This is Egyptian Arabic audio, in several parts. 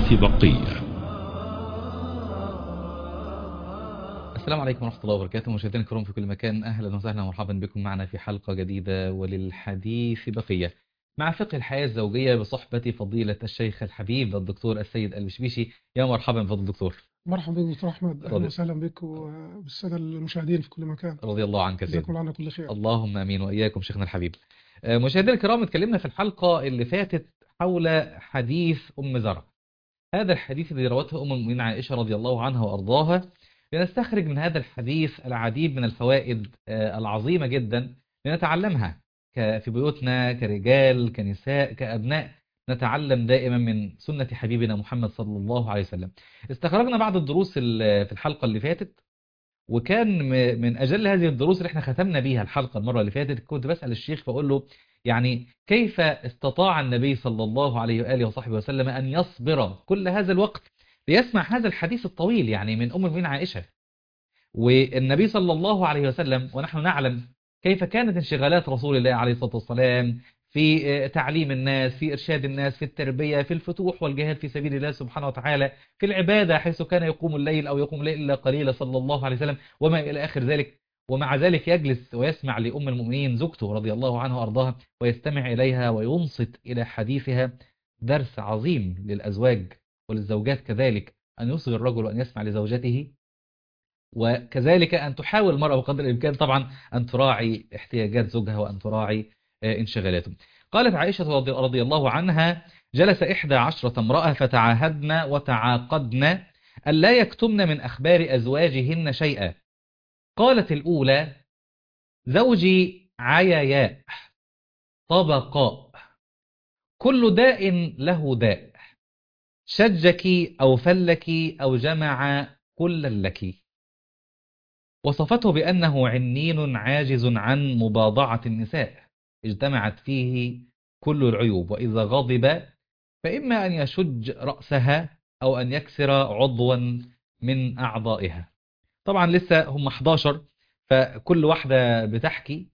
الحديث بقية السلام عليكم ورحمة الله وبركاته مشاهدينا الكرام في كل مكان أهلا وسهلا ومرحبا بكم معنا في حلقة جديدة وللحديث بقية مع فقه الحياة الزوجية بصحبة فضيلة الشيخ الحبيب الدكتور السيد البشبيشي يا مرحبا بفضل الدكتور مرحبا بك دكتور احمد اهلا رضي- وسهلا بك وبالساده المشاهدين في كل مكان رضي الله عنك سيدي جزاكم الله عنا كل خير اللهم امين واياكم شيخنا الحبيب آه، مشاهدينا الكرام اتكلمنا في الحلقه اللي فاتت حول حديث ام زرع هذا الحديث الذي روته ام المؤمنين عائشه رضي الله عنها وارضاها لنستخرج من هذا الحديث العديد من الفوائد آه، العظيمه جدا لنتعلمها ك- في بيوتنا كرجال كنساء كابناء نتعلم دائما من سنه حبيبنا محمد صلى الله عليه وسلم استخرجنا بعض الدروس ال- في الحلقه اللي فاتت وكان م- من اجل هذه الدروس اللي احنا ختمنا بيها الحلقه المره اللي فاتت كنت بسال الشيخ بقول له يعني كيف استطاع النبي صلى الله عليه واله وصحبه وسلم ان يصبر كل هذا الوقت ليسمع هذا الحديث الطويل يعني من ام المؤمنين عائشه والنبي صلى الله عليه وسلم ونحن نعلم كيف كانت انشغالات رسول الله عليه الصلاه والسلام في آه، تعليم الناس في ارشاد الناس في التربيه في الفتوح والجهاد في سبيل الله سبحانه وتعالى في العباده حيث كان يقوم الليل او يقوم الليل الا قليلا صلى الله عليه وسلم وما إلى آخر ذلك ومع ذلك يجلس ويسمع لأم المؤمنين زوجته رضي الله عنها وأرضاها ويستمع إليها وينصت إلى حديثها درس عظيم للأزواج وللزوجات كذلك أن يصغي الرجل وأن يسمع لزوجته وكذلك أن تحاول المرأة بقدر الإمكان طبعا أن تراعي احتياجات زوجها وأن تراعي آه، انشغالاته قالت عائشة رضي- رضي الله عنها جلس إحدى عشرة امرأة فتعاهدن وتعاقدن ألا يكتمن من أخبار أزواجهن شيئا قالت الأولى زوجي عياياء طبقاء كل داء له داء شجك أو فلك أو جمع كل لك وصفته بأنه عنين عاجز عن مباضعة النساء اجتمعت فيه كل العيوب وإذا غضب فإما أن يشج رأسها أو أن يكسر عضوا من أعضائها طبعا لسه هم 11 فكل واحدة بتحكي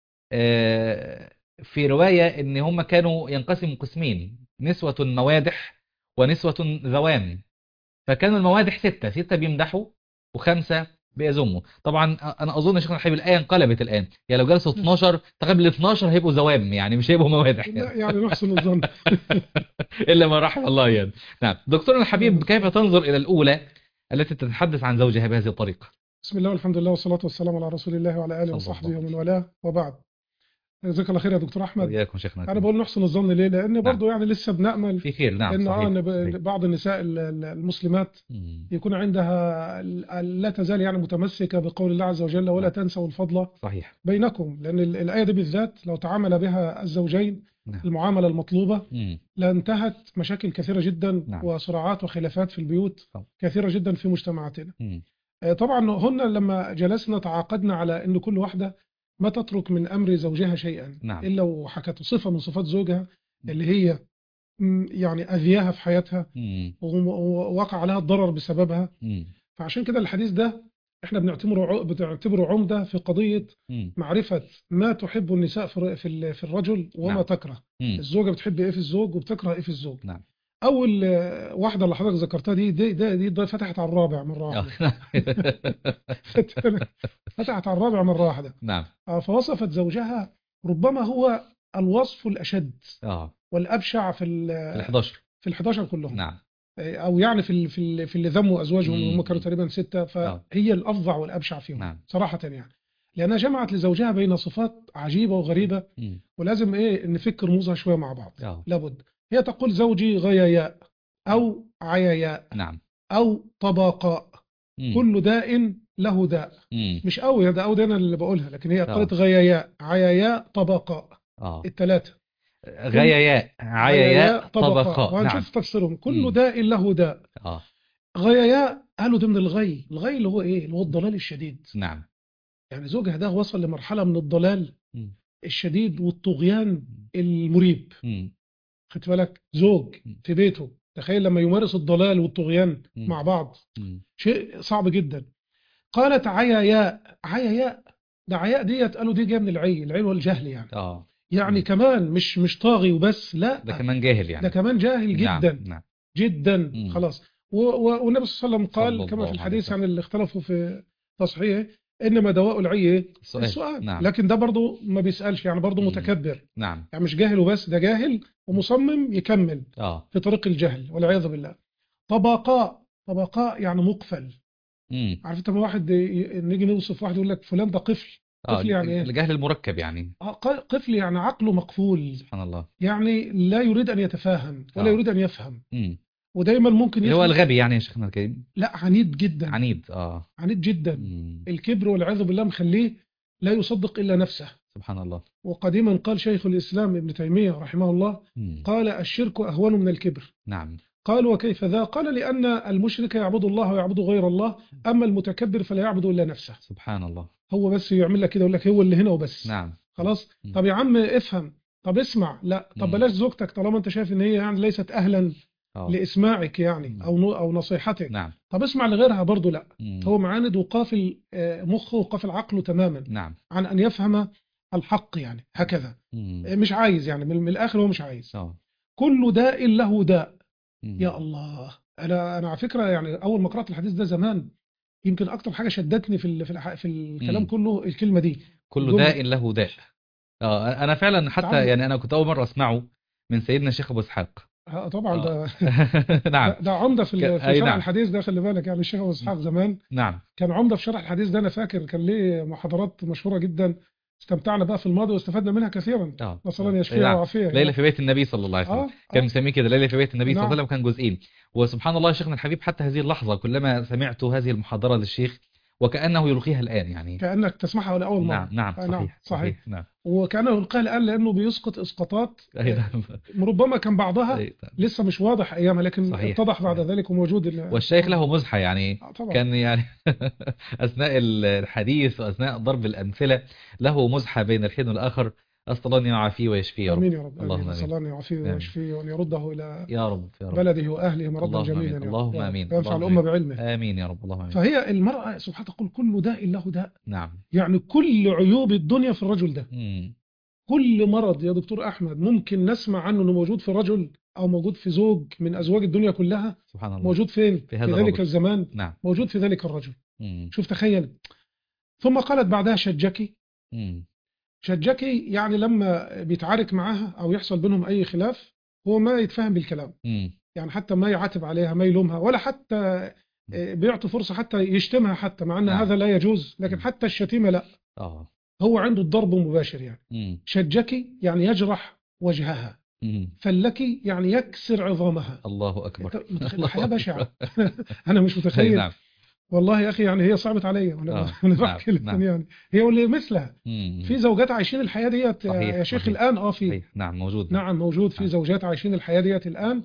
آه، في رواية ان هم كانوا ينقسموا قسمين نسوة موادح ونسوة ذوام فكانوا الموادح ستة ستة بيمدحوا وخمسة بيذموا طبعا انا اظن يا شيخنا الحبيب الايه انقلبت الان يعني لو جلسوا 12 تقريبا ال 12 هيبقوا ذوام يعني مش هيبقوا موادح لا يعني. يعني نحسن الظن الا ما رحم الله يعني نعم دكتورنا الحبيب كيف تنظر الى الاولى التي تتحدث عن زوجها بهذه الطريقة بسم الله والحمد لله والصلاة والسلام على رسول الله وعلى آله صلى وصحبه الله ومن والاه وبعد جزاك الله خير يا دكتور أحمد وإياكم شيخنا أنا بقول نحسن الظن ليه لأن برضو يعني لسه بنأمل في خير نعم إن آه صحيح إن ب- صحيح. بعض النساء ال- ال- المسلمات مم. يكون عندها ال- لا تزال يعني متمسكة بقول الله عز وجل ولا تنسوا الفضل صحيح بينكم لأن ال- الآية دي بالذات لو تعامل بها الزوجين نعم المعاملة المطلوبة مم. لانتهت مشاكل كثيرة جدا نعم. وصراعات وخلافات في البيوت طبعا. كثيرة جدا في مجتمعاتنا مم. آه، طبعا هن لما جلسنا تعاقدنا على أن كل واحدة ما تترك من أمر زوجها شيئا نعم. إلا وحكت صفة من صفات زوجها اللي هي م، يعني أذياها في حياتها مم. وم- ووقع عليها الضرر بسببها مم. فعشان كده الحديث ده احنا بنعتبره ع- بنعتبره عمدة في قضية مم. معرفة ما تحب النساء في الر- في ال- في الرجل وما نعم. تكره مم. الزوجة بتحب ايه في الزوج وبتكره ايه في الزوج نعم اول آه، واحدة اللي حضرتك ذكرتها دي دي دي, دي, دي فتحت على الرابع مرة واحدة فتحت على الرابع مرة واحدة نعم آه، فوصفت زوجها ربما هو الوصف الأشد اه والأبشع في ال ال 11 في ال 11 كلهم نعم آه، أو يعني في ال- في ال- في اللي ذموا أزواجهم مم. هم كانوا تقريبا ستة آه. فهي الأفظع والأبشع فيهم نعم صراحة يعني لأنها جمعت لزوجها بين صفات عجيبة وغريبة مم. ولازم إيه نفك رموزها شوية مع بعض اه لابد هي تقول زوجي غياياء أو عياياء نعم أو طبقاء مم. كل داء له داء مم. مش قوي ده قوي ده انا اللي بقولها لكن هي آه. قالت غياياء عياياء طبقاء اه الثلاثه غياياء عياياء طبقاء نعم وهنشوف تفسيرهم كل مم. داء له داء اه غياياء قالوا ده من الغي الغي اللي هو ايه اللي هو الضلال الشديد نعم يعني زوجها ده وصل لمرحله من الضلال مم. الشديد والطغيان المريب مم. خدت بالك زوج مم. في بيته تخيل لما يمارس الضلال والطغيان مم. مع بعض مم. شيء صعب جدا قالت عياياء عياياء ده عياء ديت قالوا دي جايه من العي العي هو الجهل يعني اه يعني مم. كمان مش مش طاغي وبس لا ده كمان جاهل يعني ده كمان جاهل نعم جدا نعم جدا مم. خلاص و- و- والنبي صلى الله عليه وسلم صلى قال كما الله في عليه الحديث وسلم. عن اللي اختلفوا في تصحيحه انما دواء العي إيه؟ السؤال السؤال نعم لكن ده برضه ما بيسالش يعني برضه مم. متكبر نعم يعني مش جاهل وبس ده جاهل ومصمم يكمل اه في طريق الجهل والعياذ بالله طبقاء طبقاء يعني مقفل امم عارف انت لما واحد ي- نيجي نوصف واحد يقول لك فلان ده قفل اه طفل يعني إيه؟ الجهل المركب يعني آه، ق- قفل يعني عقله مقفول سبحان الله يعني لا يريد ان يتفاهم ولا آه. يريد ان يفهم امم ودايما ممكن اللي هو يفهم الغبي يعني يا شيخنا الكريم لا عنيد جدا عنيد اه عنيد جدا مم. الكبر والعياذ بالله مخليه لا يصدق الا نفسه سبحان الله وقديما قال شيخ الاسلام ابن تيميه رحمه الله مم. قال الشرك اهون من الكبر نعم قال وكيف ذا قال لان المشرك يعبد الله ويعبد غير الله اما المتكبر فلا يعبد الا نفسه سبحان الله هو بس يعمل لك كده يقول لك هو اللي هنا وبس نعم خلاص مم. طب يا عم افهم طب اسمع لا طب مم. بلاش زوجتك طالما انت شايف ان هي يعني ليست اهلا اه لاسماعك يعني مم. او نو- او نصيحتك نعم طب اسمع لغيرها برضو لا مم. هو معاند وقافل آه، مخه وقافل عقله تماما نعم عن ان يفهم الحق يعني هكذا مم. آه، مش عايز يعني من من الاخر هو مش عايز اه كل داء له داء مم. يا الله انا انا على فكره يعني اول ما قرات الحديث ده زمان يمكن اكتر حاجه شدتني في ال- في الح- في الكلام مم. كله الكلمه دي كل جملة. داء له داء اه انا فعلا حتى تعال. يعني انا كنت اول مره اسمعه من سيدنا الشيخ ابو اسحاق آه، طبعا آه. ده نعم ده- ده عمده في ك- ال- في أي شرح نعم. الحديث ده خلي بالك يعني الشيخ ابو اسحاق زمان نعم كان عمده في شرح الحديث ده انا فاكر كان ليه محاضرات مشهوره جدا استمتعنا بقى في الماضي واستفدنا منها كثيرا اه نسال الله آه. يشفيها نعم. ويعافيها ليلة في بيت النبي صلى الله عليه وسلم اه كان آه. مسميه كده ليلة في بيت النبي صلى الله عليه نعم. وسلم كان جزئين وسبحان الله يا شيخنا الحبيب حتى هذه اللحظة كلما سمعت هذه المحاضرة للشيخ وكأنه يلقيها الآن يعني كانك تسمعها لاول مره نعم نعم آه، صحيح نعم، صحيح. صحيح نعم وكانه يلقاها الان لانه بيسقط اسقاطات أي نعم ربما كان بعضها أي نعم. لسه مش واضح ايامها لكن صحيح، اتضح بعد صحيح. ذلك وموجود ال- والشيخ له مزحة يعني آه، طبعا كان يعني أثناء الحديث وأثناء ضرب الأمثلة له مزحة بين الحين والآخر أسأل الله أن يعافيه ويشفيه يا رب امين يا رب اللهم امين نسال آمين. الله ان يعافيه آمين. ويشفيه وان يرده الى يا رب يا رب بلده واهله مردا اللهم جميلا آمين. يا رب. اللهم يا رب. آمين. وينفع اللهم الامه آمين. بعلمه آمين يا رب اللهم آمين فهي المراه سبحانه تقول كل داء له داء نعم يعني كل عيوب الدنيا في الرجل ده مم. كل مرض يا دكتور احمد ممكن نسمع عنه انه موجود في رجل او موجود في زوج من ازواج الدنيا كلها سبحان الله موجود فين في في, هذا ذلك الرجل. الزمان نعم موجود في ذلك الرجل مم. شوف تخيل ثم قالت بعدها شجكي مم. شجكي يعني لما بيتعارك معاها او يحصل بينهم اي خلاف هو ما يتفهم بالكلام مم. يعني حتى ما يعاتب عليها ما يلومها ولا حتى آه، بيعطي فرصة حتى يشتمها حتى مع ان نعم. هذا لا يجوز لكن مم. حتى الشتيمة لا اه هو عنده الضرب مباشر يعني مم. شجكي يعني يجرح وجهها مم. فلكي يعني يكسر عظامها الله اكبر أنت متخيل الحياة بشعة انا مش أي متخيل نعم والله يا اخي يعني هي صعبت عليا وانا آه، وانا نعم، بحكي لك نعم. يعني هي واللي مثلها مم. في زوجات عايشين الحياة ديت يا- صحيح، يا شيخ صحيح. الان اه في صحيح. نعم موجود نعم موجود في نعم. زوجات عايشين الحياة ديت الآن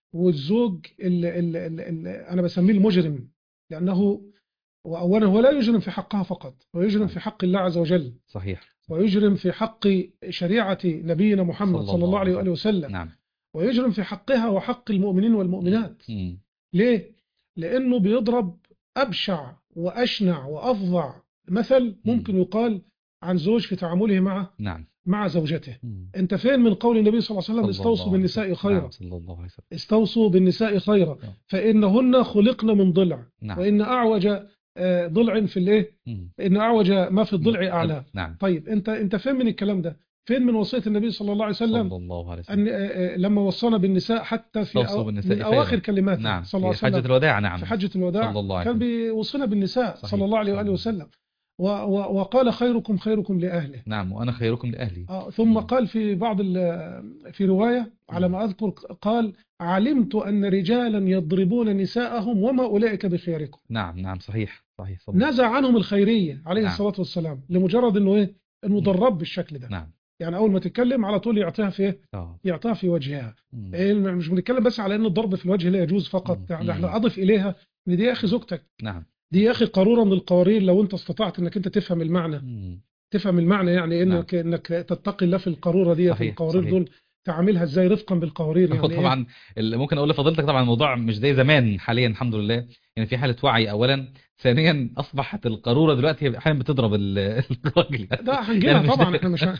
والزوج اللي اللي اللي اللي أنا بسميه المجرم لأنه وأولا هو لا يجرم في حقها فقط ويجرم في حق الله عز وجل صحيح ويجرم في حق شريعة نبينا محمد صلى الله عليه وآله وسلم نعم ويجرم في حقها وحق المؤمنين والمؤمنات مم. ليه؟ لأنه بيضرب أبشع وأشنع وأفظع مثل ممكن يقال عن زوج في تعامله مع نعم مع زوجته مم. انت فين من قول النبي صلى الله عليه وسلم صلى استوصوا الله عليه بالنساء وسلم. خيرا نعم صلى الله عليه وسلم استوصوا بالنساء خيرا نعم. فإنهن خلقن من ضلع نعم وإن أعوج آه، ضلع في الإيه مم. إن أعوج ما في الضلع أعلى نعم طيب أنت أنت فين من الكلام ده فين من وصية النبي صلى الله عليه وسلم صلى الله عليه وسلم أن آه، آه، لما وصانا بالنساء حتى في استوصوا أو بالنساء من خيرا. أواخر كلماته نعم صلى الله في عليه حجة وسلم الوداع نعم في حجة الوداع صلى الله عليه كان وسلم بيوصينا بالنساء صحيح. صلى الله عليه وآله وسلم و- و- وقال خيركم خيركم لأهله نعم وأنا خيركم لأهلي آه، ثم قال في بعض ال- في رواية على ما أذكر قال علمت أن رجالا يضربون نساءهم وما أولئك بخياركم نعم نعم صحيح صحيح صلى الله نزع عنهم الخيرية عليه نعم. الصلاة والسلام لمجرد أنه إيه أنه ضرب بالشكل ده نعم يعني أول ما تتكلم على طول يعطيها في إيه اه يعطيها في وجهها مم. إيه مش بنتكلم بس على أن الضرب في الوجه لا يجوز مم. فقط يعني مم. احنا أضف إليها أن دي يا أخي زوجتك نعم دي يا أخي قارورة من القوارير لو أنت استطعت أنك أنت تفهم المعنى مم. تفهم المعنى يعني انك انك تتقي الله في القاروره دي في صحيح، القوارير صحيح. دول تعاملها ازاي رفقا بالقوارير هو يعني إيه؟ طبعا اللي ممكن اقول لفضيلتك طبعا الموضوع مش زي زمان حاليا الحمد لله يعني في حالة وعي أولا ثانيا أصبحت القارورة دلوقتي أحيانا بتضرب ال- الراجل ده هنجيلها يعني مش طبعا دا- احنا مش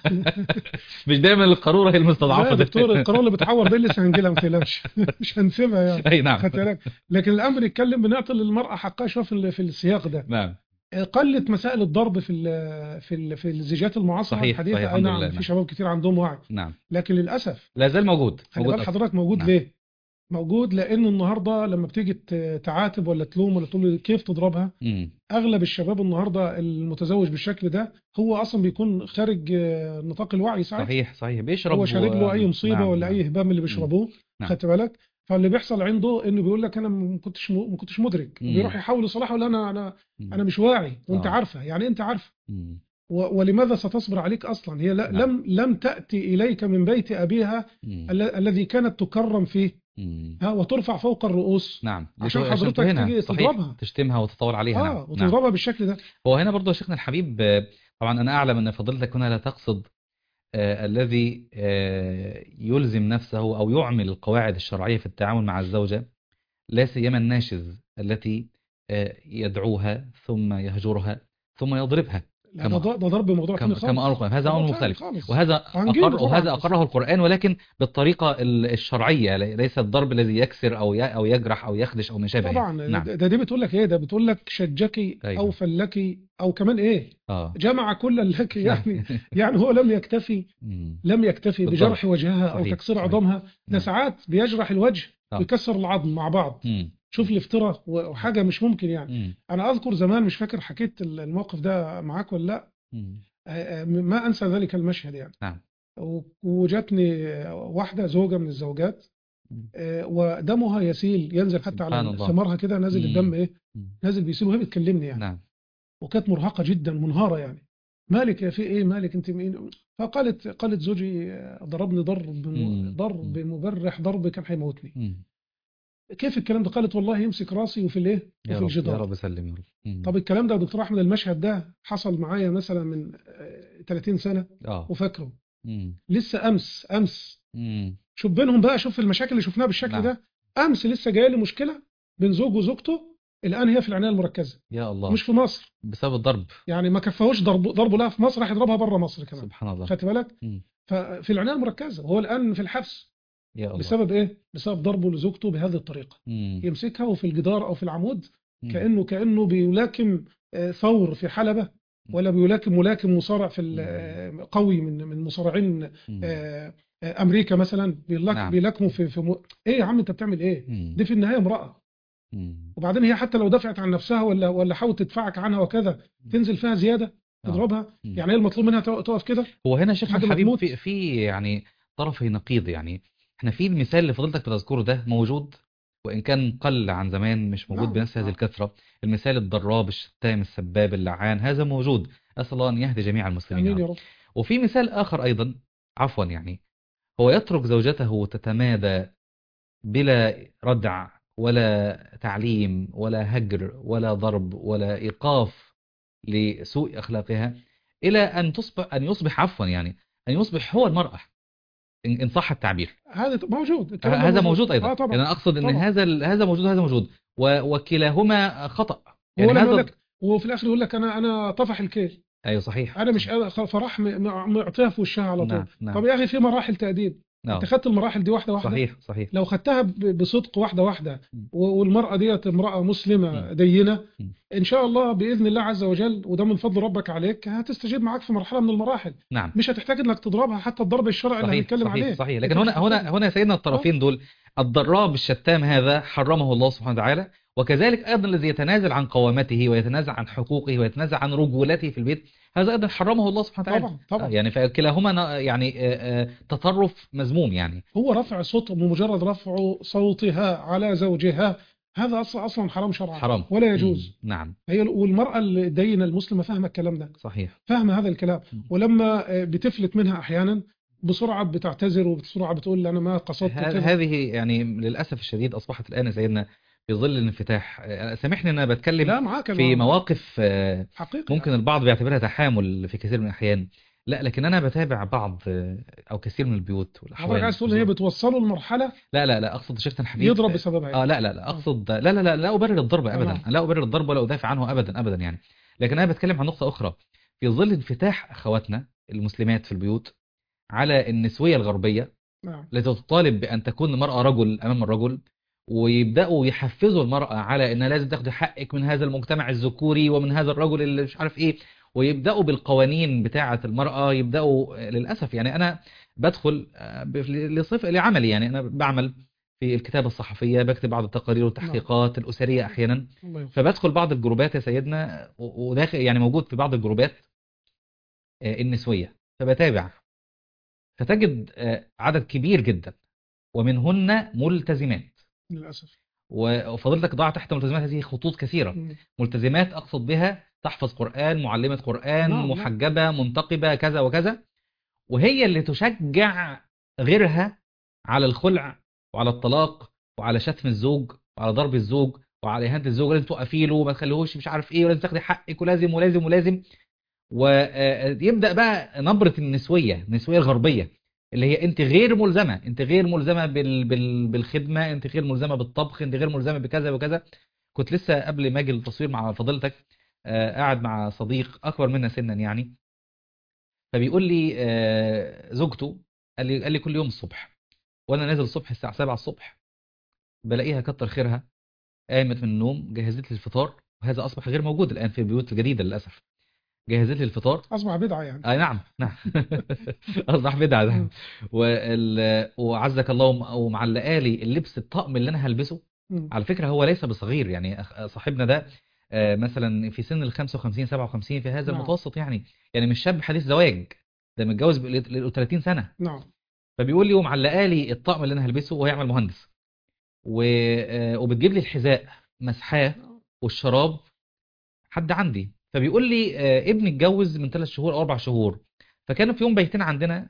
مش دايما القارورة هي لا المستضعفة يا ده. دكتور القرار اللي بتعور ده لسه هنجيلها ما تقلقش مش هنسيبها يعني أي نعم خدت بالك لكن الان بنتكلم بنعطي للمراه حقها شويه في ال- في السياق ده نعم قلت مسائل الضرب في ال في ال في الزيجات المعاصره صحيح، الحديثه صحيح، اي الحمد نعم لله، في نعم. شباب كتير عندهم وعي نعم لكن للاسف لا زال موجود خلي موجود بال أصلاً. حضرتك موجود نعم. ليه؟ موجود لانه النهارده لما بتيجي ت- تعاتب ولا تلوم ولا تقول له كيف تضربها مم. اغلب الشباب النهارده المتزوج بالشكل ده هو اصلا بيكون خارج آه، نطاق الوعي ساعات صحيح صحيح بيشرب هو شارب له اي و- مصيبه نعم، ولا نعم. اي هبام اللي بيشربوه نعم. خدت بالك فاللي بيحصل عنده انه بيقول لك انا ما كنتش م- ما كنتش مدرك مم. وبيروح يحاول يصلحه ولا انا انا مم. انا مش واعي وانت آه. عارفه يعني انت عارفه مم. و- ولماذا ستصبر عليك اصلا هي لا نعم. لم لم تاتي اليك من بيت ابيها مم. ال- الذي كانت تكرم فيه مم. ها وترفع فوق الرؤوس نعم عشان لتو- حضرتك تهينها. تيجي صحيح. تضربها. تشتمها وتطول عليها اه نعم نعم وتضربها بالشكل ده هو هنا برضه يا شيخنا الحبيب آه، طبعا أنا أعلم أن فضيلتك هنا لا تقصد آه، الذي آه، يلزم نفسه أو يعمل القواعد الشرعية في التعامل مع الزوجة لا سيما الناشز التي آه، يدعوها ثم يهجرها ثم يضربها لا، كما- ده ده ضرب موضوع كما ثاني كما خالص أمر القرآن هذا موضوع أمر ثاني مختلف خالص. وهذا وهنجيله أقر طبعاً، وهذا بس- أقره القرآن ولكن بالطريقة ال- الشرعية لي- ليس الضرب الذي يكسر أو ي- أو يجرح أو يخدش أو ما شابه طبعا نعم ده, ده دي بتقول لك ايه ده بتقول لك شجكي أيوة. او فلكي او كمان ايه اه جمع كل لك يعني يعني هو لم يكتفي مم. لم يكتفي بالضبط. بجرح وجهها او صحيح، تكسير صحيح. عظامها ده نعم. ساعات بيجرح الوجه آه. ويكسر العظم مع بعض مم. شوف الافتراء وحاجه مش ممكن يعني مم. انا اذكر زمان مش فاكر حكيت الموقف ده معاك ولا لا مم. آه، آه، ما انسى ذلك المشهد يعني نعم. و- وجاتني واحده زوجه من الزوجات مم. آه، ودمها يسيل ينزل حتى سبحان على الله. ثمارها كده نازل مم. الدم ايه مم. نازل بيسيل وهي بتكلمني يعني نعم وكانت مرهقه جدا منهاره يعني مالك يا في ايه مالك انت مين فقالت قالت زوجي آه، ضربني ضرب مم. ضرب مبرح ضرب كان هيموتني مم. كيف الكلام ده قالت والله يمسك راسي وفي الايه يا وفي رب يا الجدار رب سلم يا رب مم. طب الكلام ده يا دكتور احمد المشهد ده حصل معايا مثلا من آه، 30 سنه اه وفاكره مم. لسه امس امس مم. شوف بينهم بقى شوف المشاكل اللي شفناها بالشكل نعم. ده امس لسه جايه لي مشكله بين زوج وزوجته الان هي في العنايه المركزه يا الله مش في مصر بسبب الضرب يعني ما كفاهوش ضرب ضربه لها في مصر راح يضربها بره مصر كمان سبحان الله خدت بالك مم. ففي العنايه المركزه وهو الان في الحبس يا الله بسبب ايه بسبب ضربه لزوجته بهذه الطريقه مم. يمسكها وفي الجدار او في العمود مم. كانه كانه بيلاكم آه، ثور في حلبه ولا بيلاكم ملاكم مصارع في ال- آه، قوي من من مصارعين مم. آه، آه، امريكا مثلا بيلاك نعم. بيلاكموا في في م... ايه يا عم انت بتعمل ايه مم. دي في النهايه امراه مم. وبعدين هي حتى لو دفعت عن نفسها ولا ولا حاولت تدفعك عنها وكذا تنزل فيها زياده آه. تضربها مم. يعني هي المطلوب منها تو- تقف كده هو هنا شيخنا لحد ما الحبيب تموت. في, في يعني طرفي نقيض يعني احنا في المثال اللي فضلتك بتذكره ده موجود وإن كان قل عن زمان مش موجود نعم، بنفس هذه نعم. الكثرة المثال الضراب الشتام السباب اللعان هذا موجود أسأل الله أن يهدي جميع المسلمين امين يا يا رب. رب وفي مثال آخر أيضا عفوا يعني هو يترك زوجته تتمادى بلا ردع ولا تعليم ولا هجر ولا ضرب ولا إيقاف لسوء أخلاقها إلى أن تصبح أن يصبح عفوا يعني أن يصبح هو المرأة إن إن صح التعبير هذا موجود الكلام ده هذا موجود أيضا اه طبعا يعني أنا أقصد أن طبعا. هذا ال- هذا موجود وهذا موجود و- وكلاهما خطأ هو يعني لما يقول هذا لك وفي الاخر يقول لك انا انا طفح الكيل أيوه صحيح انا مش قادر- خ- فراح م- م- معطيها في وشها على طول نعم نعم طب يا اخي في مراحل تأديب نعم. انت خدت المراحل دي واحده واحده صحيح صحيح لو خدتها ب- بصدق واحده واحده م. و- والمرأة ديت امرأة مسلمة م. دينة م. إن شاء الله بإذن الله عز وجل وده من فضل ربك عليك هتستجيب معاك في مرحلة من المراحل نعم مش هتحتاج إنك تضربها حتى الضرب الشرعي اللي صحيح هنتكلم صحيح عليه صحيح أنت لكن مش هنا هنا هتحتاج. هنا سيدنا الطرفين دول الضراب الشتام هذا حرمه الله سبحانه وتعالى وكذلك أيضا الذي يتنازل عن قوامته ويتنازل عن حقوقه ويتنازل عن رجولته في البيت هذا أيضا حرمه الله سبحانه وتعالى طبعا طبعا آه، يعني فكلاهما ن- يعني آه، آه، تطرف مذموم يعني هو رفع صوت بمجرد رفع صوتها على زوجها هذا أصلا أصلا حرام شرعا حرام ولا يجوز مم، نعم هي والمرأة الدينة المسلمة فاهمة الكلام ده صحيح فاهمة هذا الكلام م. ولما آه، بتفلت منها أحيانا بسرعة بتعتذر وبسرعة بتقول أنا ما قصدت ه- وكذا. هذه يعني للأسف الشديد أصبحت الآن يا سيدنا في ظل الانفتاح آه، سامحني أن أنا بتكلم لا معاك في أنا- مواقف آه، حقيقة ممكن البعض بيعتبرها تحامل في كثير من الأحيان لا لكن انا بتابع بعض آه، او كثير من البيوت حضرتك والاحوال عايز تقول ان هي بتوصله لمرحله لا لا لا اقصد شيخنا الحبيب يضرب بسببها اه يعني. لا لا لا اقصد لا لا لا لا ابرر الضرب آه، ابدا نعم. لا ابرر الضرب ولا ادافع عنه ابدا ابدا يعني لكن انا بتكلم عن نقطه اخرى في ظل انفتاح اخواتنا المسلمات في البيوت على النسويه الغربيه نعم التي تطالب بان تكون المراه رجل امام الرجل ويبداوا يحفزوا المراه على انها لازم تاخد حقك من هذا المجتمع الذكوري ومن هذا الرجل اللي مش عارف ايه ويبداوا بالقوانين بتاعه المراه يبداوا للاسف يعني انا بدخل آه، ب- لصف لعملي يعني انا بعمل في الكتابه الصحفيه بكتب بعض التقارير والتحقيقات الاسريه احيانا الله يغفر فبدخل بعض الجروبات يا سيدنا و- وداخل يعني موجود في بعض الجروبات آه، النسويه فبتابع فتجد آه، عدد كبير جدا ومنهن ملتزمات للاسف و- وفضلتك ضاع تحت ملتزمات هذه خطوط كثيرة مم. ملتزمات أقصد بها تحفظ قرآن معلمة قرآن نعم، نعم. محجبة منتقبة كذا وكذا وهي اللي تشجع غيرها على الخلع وعلى الطلاق وعلى شتم الزوج وعلى ضرب الزوج وعلى إهانة الزوج لازم توقفي له وما تخليهوش مش عارف إيه ولازم تاخدي حقك ولازم ولازم ولازم ويبدأ بقى نبرة النسوية النسوية الغربية اللي هي انت غير ملزمة انت غير ملزمة بال... بال... بالخدمة انت غير ملزمة بالطبخ انت غير ملزمة بكذا وكذا كنت لسه قبل ما اجي التصوير مع فضيلتك آه، قاعد مع صديق اكبر منا سنا يعني فبيقول لي آه، زوجته قال لي قال لي كل يوم الصبح وانا نازل الصبح الساعة 7 الصبح بلاقيها كتر خيرها قامت من النوم جهزت لي الفطار وهذا اصبح غير موجود الان في البيوت الجديدة للاسف جهزت لي الفطار اصبح بدعه يعني اي نعم نعم اصبح بدعه ده مم. وال... وعزك الله وم- ومعلقه لي اللبس الطقم اللي انا هلبسه مم. على فكره هو ليس بصغير يعني أخ- صاحبنا ده آه، مثلا في سن ال 55 57 في هذا نعم. المتوسط يعني يعني مش شاب حديث زواج ده متجوز له 30 سنه نعم فبيقول لي ومعلقه لي الطقم اللي انا هلبسه وهو يعمل مهندس و... آه، وبتجيب لي الحذاء مسحاه والشراب حد عندي فبيقول لي آه، ابني اتجوز من ثلاث شهور او اربع شهور فكانوا في يوم بايتين عندنا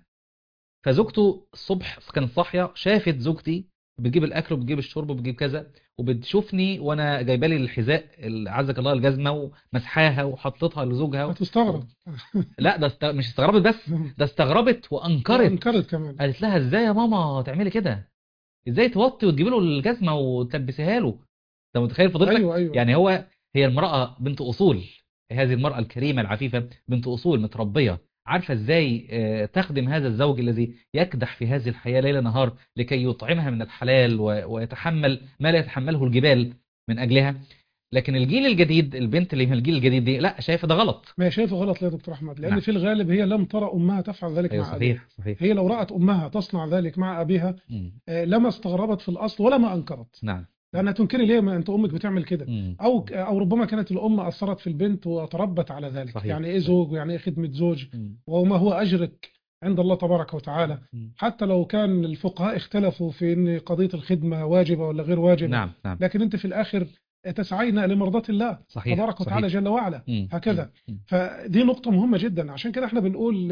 فزوجته الصبح كانت صاحيه شافت زوجتي بتجيب الاكل وبتجيب الشرب وبتجيب كذا وبتشوفني وانا جايبه لي الحذاء ال- عزك الله الجزمه ومسحاها وحطيتها لزوجها هتستغرب لا ده است... مش استغربت بس ده استغربت وانكرت انكرت كمان قالت لها ازاي يا ماما تعملي كده ازاي توطي وتجيبي له الجزمه وتلبسيها له انت متخيل فضيلتك ايوه ايوه يعني هو هي المرأة بنت أصول هذه المرأة الكريمة العفيفة بنت أصول متربية عارفة ازاي آه، تخدم هذا الزوج الذي يكدح في هذه الحياة ليل نهار لكي يطعمها من الحلال و- ويتحمل ما لا يتحمله الجبال من أجلها لكن الجيل الجديد البنت اللي من الجيل الجديد دي لا شايفة ده غلط ما هي شايفه غلط ليه يا دكتور احمد لان نعم. في الغالب هي لم ترى امها تفعل ذلك أيوة مع ابيها صحيح صحيح هي لو رأت امها تصنع ذلك مع ابيها مم. آه، لما استغربت في الاصل ولا ما انكرت نعم لانها تنكري ليه ما انت امك بتعمل كده مم. او او ربما كانت الام اثرت في البنت وتربت على ذلك صحيح. يعني ايه زوج ويعني ايه خدمه زوج مم. وما هو اجرك عند الله تبارك وتعالى مم. حتى لو كان الفقهاء اختلفوا في ان قضيه الخدمه واجبه ولا غير واجبه نعم نعم لكن انت في الاخر تسعين لمرضاه الله صحيح تبارك صحيح. وتعالى جل وعلا مم. هكذا. مم. فدي نقطه مهمه جدا عشان كده احنا بنقول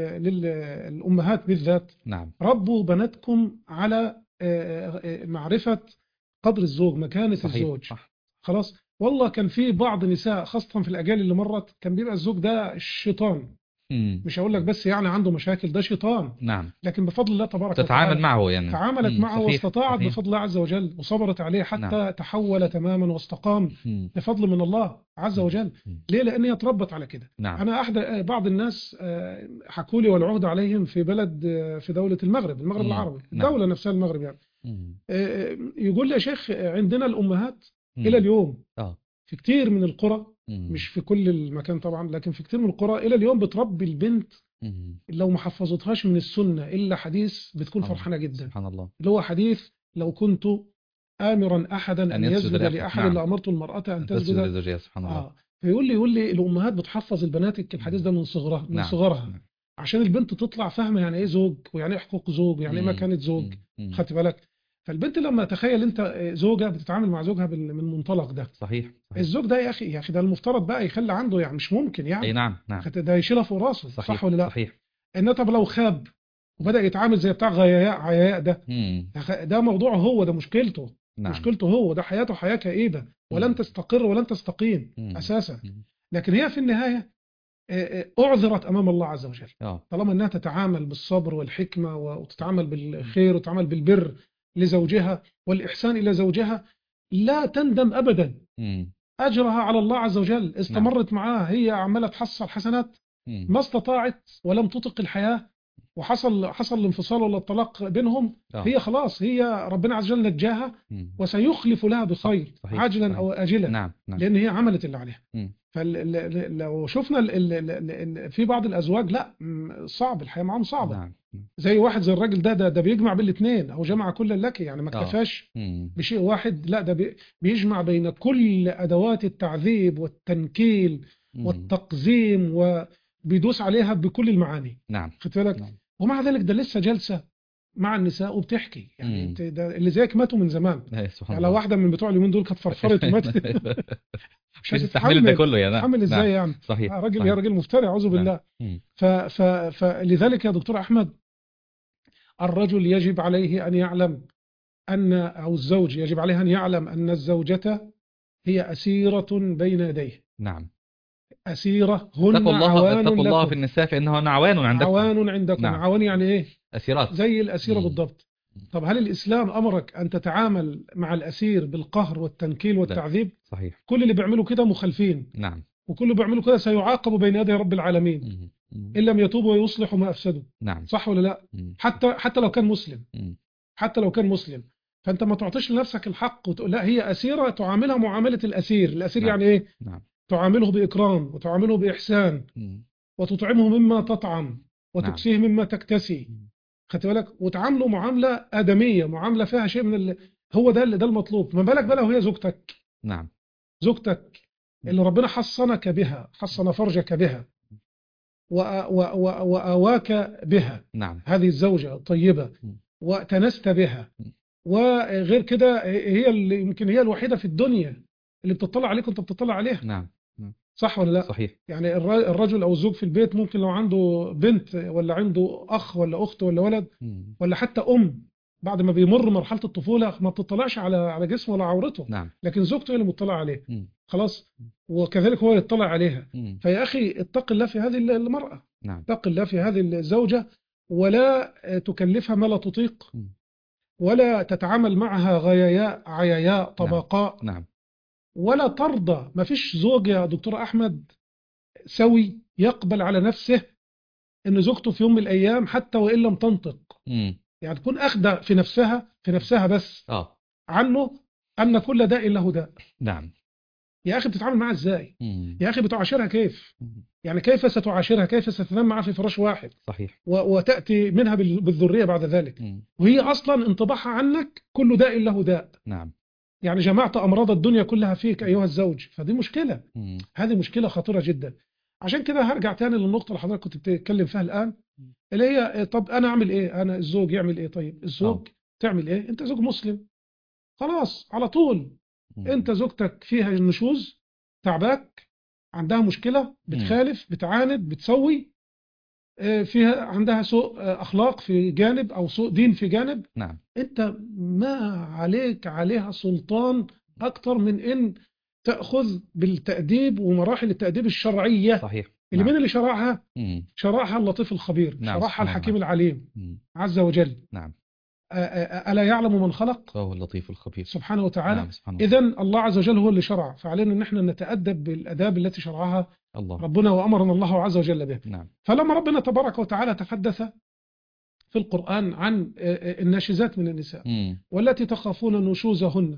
للامهات بالذات نعم ربوا بناتكم على آه، آه، معرفه قدر الزوج مكانه صحيح الزوج صح خلاص والله كان في بعض النساء خاصة في الأجيال اللي مرت كان بيبقى الزوج ده الشيطان مم. مش هقول لك بس يعني عنده مشاكل ده شيطان نعم لكن بفضل الله تبارك تتعامل وتعالى معه يعني تعاملت مم. معه صحيح. واستطاعت صحيح. بفضل الله عز وجل وصبرت عليه حتى نعم. تحول تماما واستقام مم. بفضل من الله عز مم. وجل مم. ليه لأن هي اتربت على كده نعم أنا أحد بعض الناس آه، حكوا لي والعهد عليهم في بلد آه، في دولة المغرب المغرب مم. العربي نعم. الدولة نفسها المغرب يعني مم. آه، يقول لي يا شيخ آه، عندنا الأمهات مم. إلى اليوم اه في كتير من القرى مم. مش في كل المكان طبعا لكن في كتير من القرى الى اليوم بتربي البنت مم. لو ما حفظتهاش من السنه الا حديث بتكون سبحان فرحانه جدا سبحان الله اللي هو حديث لو كنت امرا احدا ان, أن يسجد يسجد لأحد. لاحد نعم. لامرت المراه ان أن تسجد تسجد لزوجها سبحان الله اه فيقول لي يقول لي الامهات بتحفظ البنات الحديث ده من صغرها من نعم. صغرها نعم. عشان البنت تطلع فاهمه يعني ايه زوج ويعني ايه حقوق زوج ويعني ايه مم. مكانه زوج مم. مم. خدت بالك فالبنت لما تخيل انت زوجه بتتعامل مع زوجها بال- من المنطلق ده صحيح صحيح الزوج ده يا اخي يا اخي ده المفترض بقى يخلي عنده يعني مش ممكن اي يعني نعم نعم خدت- ده يشيلها فوق راسه صحيح صح ولا لا صحيح ان طب لو خاب وبدا يتعامل زي بتاع غياء عياء ده مم. يا أخي ده موضوعه هو ده مشكلته نعم مشكلته هو ده حياته حياه كئيبه ولن مم. تستقر ولن تستقيم مم. اساسا مم. لكن هي في النهايه آه، آه، اعذرت امام الله عز وجل اه طالما انها تتعامل بالصبر والحكمه وتتعامل بالخير وتتعامل بالبر لزوجها والاحسان الى زوجها لا تندم ابدا مم. اجرها على الله عز وجل استمرت معاه هي عماله تحصل حسنات مم. ما استطاعت ولم تطق الحياه وحصل حصل الانفصال ولا الطلاق بينهم آه. هي خلاص هي ربنا عز وجل نجاها مم. وسيخلف لها بخير صحيح، عاجلا صحيح. او اجلا نعم نعم لان هي عملت اللي عليها مم. فلو شفنا ال- ال- ال- ال- في بعض الازواج لا م- صعب الحياه معاهم صعبه نعم نعم. زي واحد زي الراجل ده ده, ده بيجمع بين الاثنين او جمع كل لك يعني ما آه. اكتفاش مم. بشيء واحد لا ده بي- بيجمع بين كل ادوات التعذيب والتنكيل مم. والتقزيم وبيدوس عليها بكل المعاني نعم خدت بالك نعم. ومع ذلك ده لسه جالسه مع النساء وبتحكي يعني مم. انت ده اللي زيك ماتوا من زمان إيه، سبحان يعني لو الله واحده من بتوع اليومين دول كانت فرفرت وماتت مش هتستحمل ده كله يا نعم تحمل ازاي نعم. يعني صحيح آه، راجل صحيح. يا راجل مفتري اعوذ نعم. بالله مم. ف ف فلذلك يا دكتور احمد الرجل يجب عليه ان يعلم ان او الزوج يجب عليه ان يعلم ان الزوجه هي اسيره بين يديه نعم اسيره هن اتقوا الله عوان اتقوا الله لكم. في النساء فانه عوان عندكم عوان عندكم نعم. عوان يعني ايه اسيرات زي الاسيره مم. بالضبط طب هل الاسلام امرك ان تتعامل مع الاسير بالقهر والتنكيل والتعذيب صحيح كل اللي بيعملوا كده مخالفين نعم وكل اللي بيعملوا كده سيعاقبوا بين يدي رب العالمين مم. مم. ان لم يتوبوا ويصلحوا ما افسدوا نعم صح ولا لا مم. حتى حتى لو كان مسلم مم. حتى لو كان مسلم فانت ما تعطيش لنفسك الحق وتقول لا هي اسيره تعاملها معامله الاسير الاسير نعم. يعني ايه نعم تعامله باكرام وتعامله باحسان مم. وتطعمه مما تطعم وتكسيه مما تكتسي مم. خدت بالك وتعامله معامله ادميه معامله فيها شيء من ال... هو ده اللي ده المطلوب ما بالك بقى لو هي زوجتك نعم زوجتك اللي ربنا حصنك بها حصن فرجك بها وأ- وأ- وأ- وآواك بها نعم هذه الزوجة الطيبة م. وتنست بها م. وغير كده هي اللي يمكن هي الوحيدة في الدنيا اللي بتطلع عليك وانت بتطلع عليها نعم صح ولا لا صحيح يعني الر- الرجل او الزوج في البيت ممكن لو عنده بنت ولا عنده اخ ولا اخت ولا ولد مم. ولا حتى ام بعد ما بيمر مرحلة الطفولة ما بتطلعش على على جسمه ولا عورته نعم لكن زوجته هي اللي مطلع عليه مم. خلاص وكذلك هو يطلع عليها مم. فيا أخي اتق الله في هذه المرأة نعم اتق الله في هذه الزوجة ولا تكلفها ما لا تطيق مم. ولا تتعامل معها غياياء عياياء طبقاء نعم ولا ترضى ما فيش زوج يا دكتور أحمد سوي يقبل على نفسه أن زوجته في يوم من الأيام حتى وإن لم تنطق مم. يعني تكون أخدة في نفسها في نفسها بس اه عنه أن كل داء له داء نعم يا أخي بتتعامل معها إزاي مم. يا أخي بتعاشرها كيف مم. يعني كيف ستعاشرها كيف ستنام معها في فراش واحد صحيح و- وتأتي منها بال- بالذرية بعد ذلك مم. وهي أصلا انطباعها عنك كل داء له داء نعم يعني جمعت أمراض الدنيا كلها فيك أيها الزوج فدي مشكلة مم. هذه مشكلة خطيرة جدا عشان كده هرجع تاني للنقطة اللي حضرتك كنت بتتكلم فيها الآن اللي هي طب أنا أعمل إيه أنا الزوج يعمل إيه طيب الزوج تعمل إيه أنت زوج مسلم خلاص على طول مم. أنت زوجتك فيها النشوز تعباك عندها مشكلة بتخالف بتعاند بتسوي آه، فيها عندها سوء آه، أخلاق في جانب أو سوء دين في جانب نعم أنت ما عليك عليها سلطان أكتر من إن تأخذ بالتأديب ومراحل التأديب الشرعية صحيح اللي نعم. من اللي شرعها مم. شرعها اللطيف الخبير نعم، شرعها سبحانه الحكيم وتعالى. العليم مم. عز وجل نعم آه، آه، ألا يعلم من خلق وهو اللطيف الخبير سبحانه وتعالى نعم سبحانه إذا الله عز وجل هو اللي شرع فعلينا أن احنا نتأدب بالأداب التي شرعها الله ربنا وأمرنا الله عز وجل به نعم فلما ربنا تبارك وتعالى تحدث في القرآن عن آه، آه، الناشزات من النساء مم. والتي تخافون نشوزهن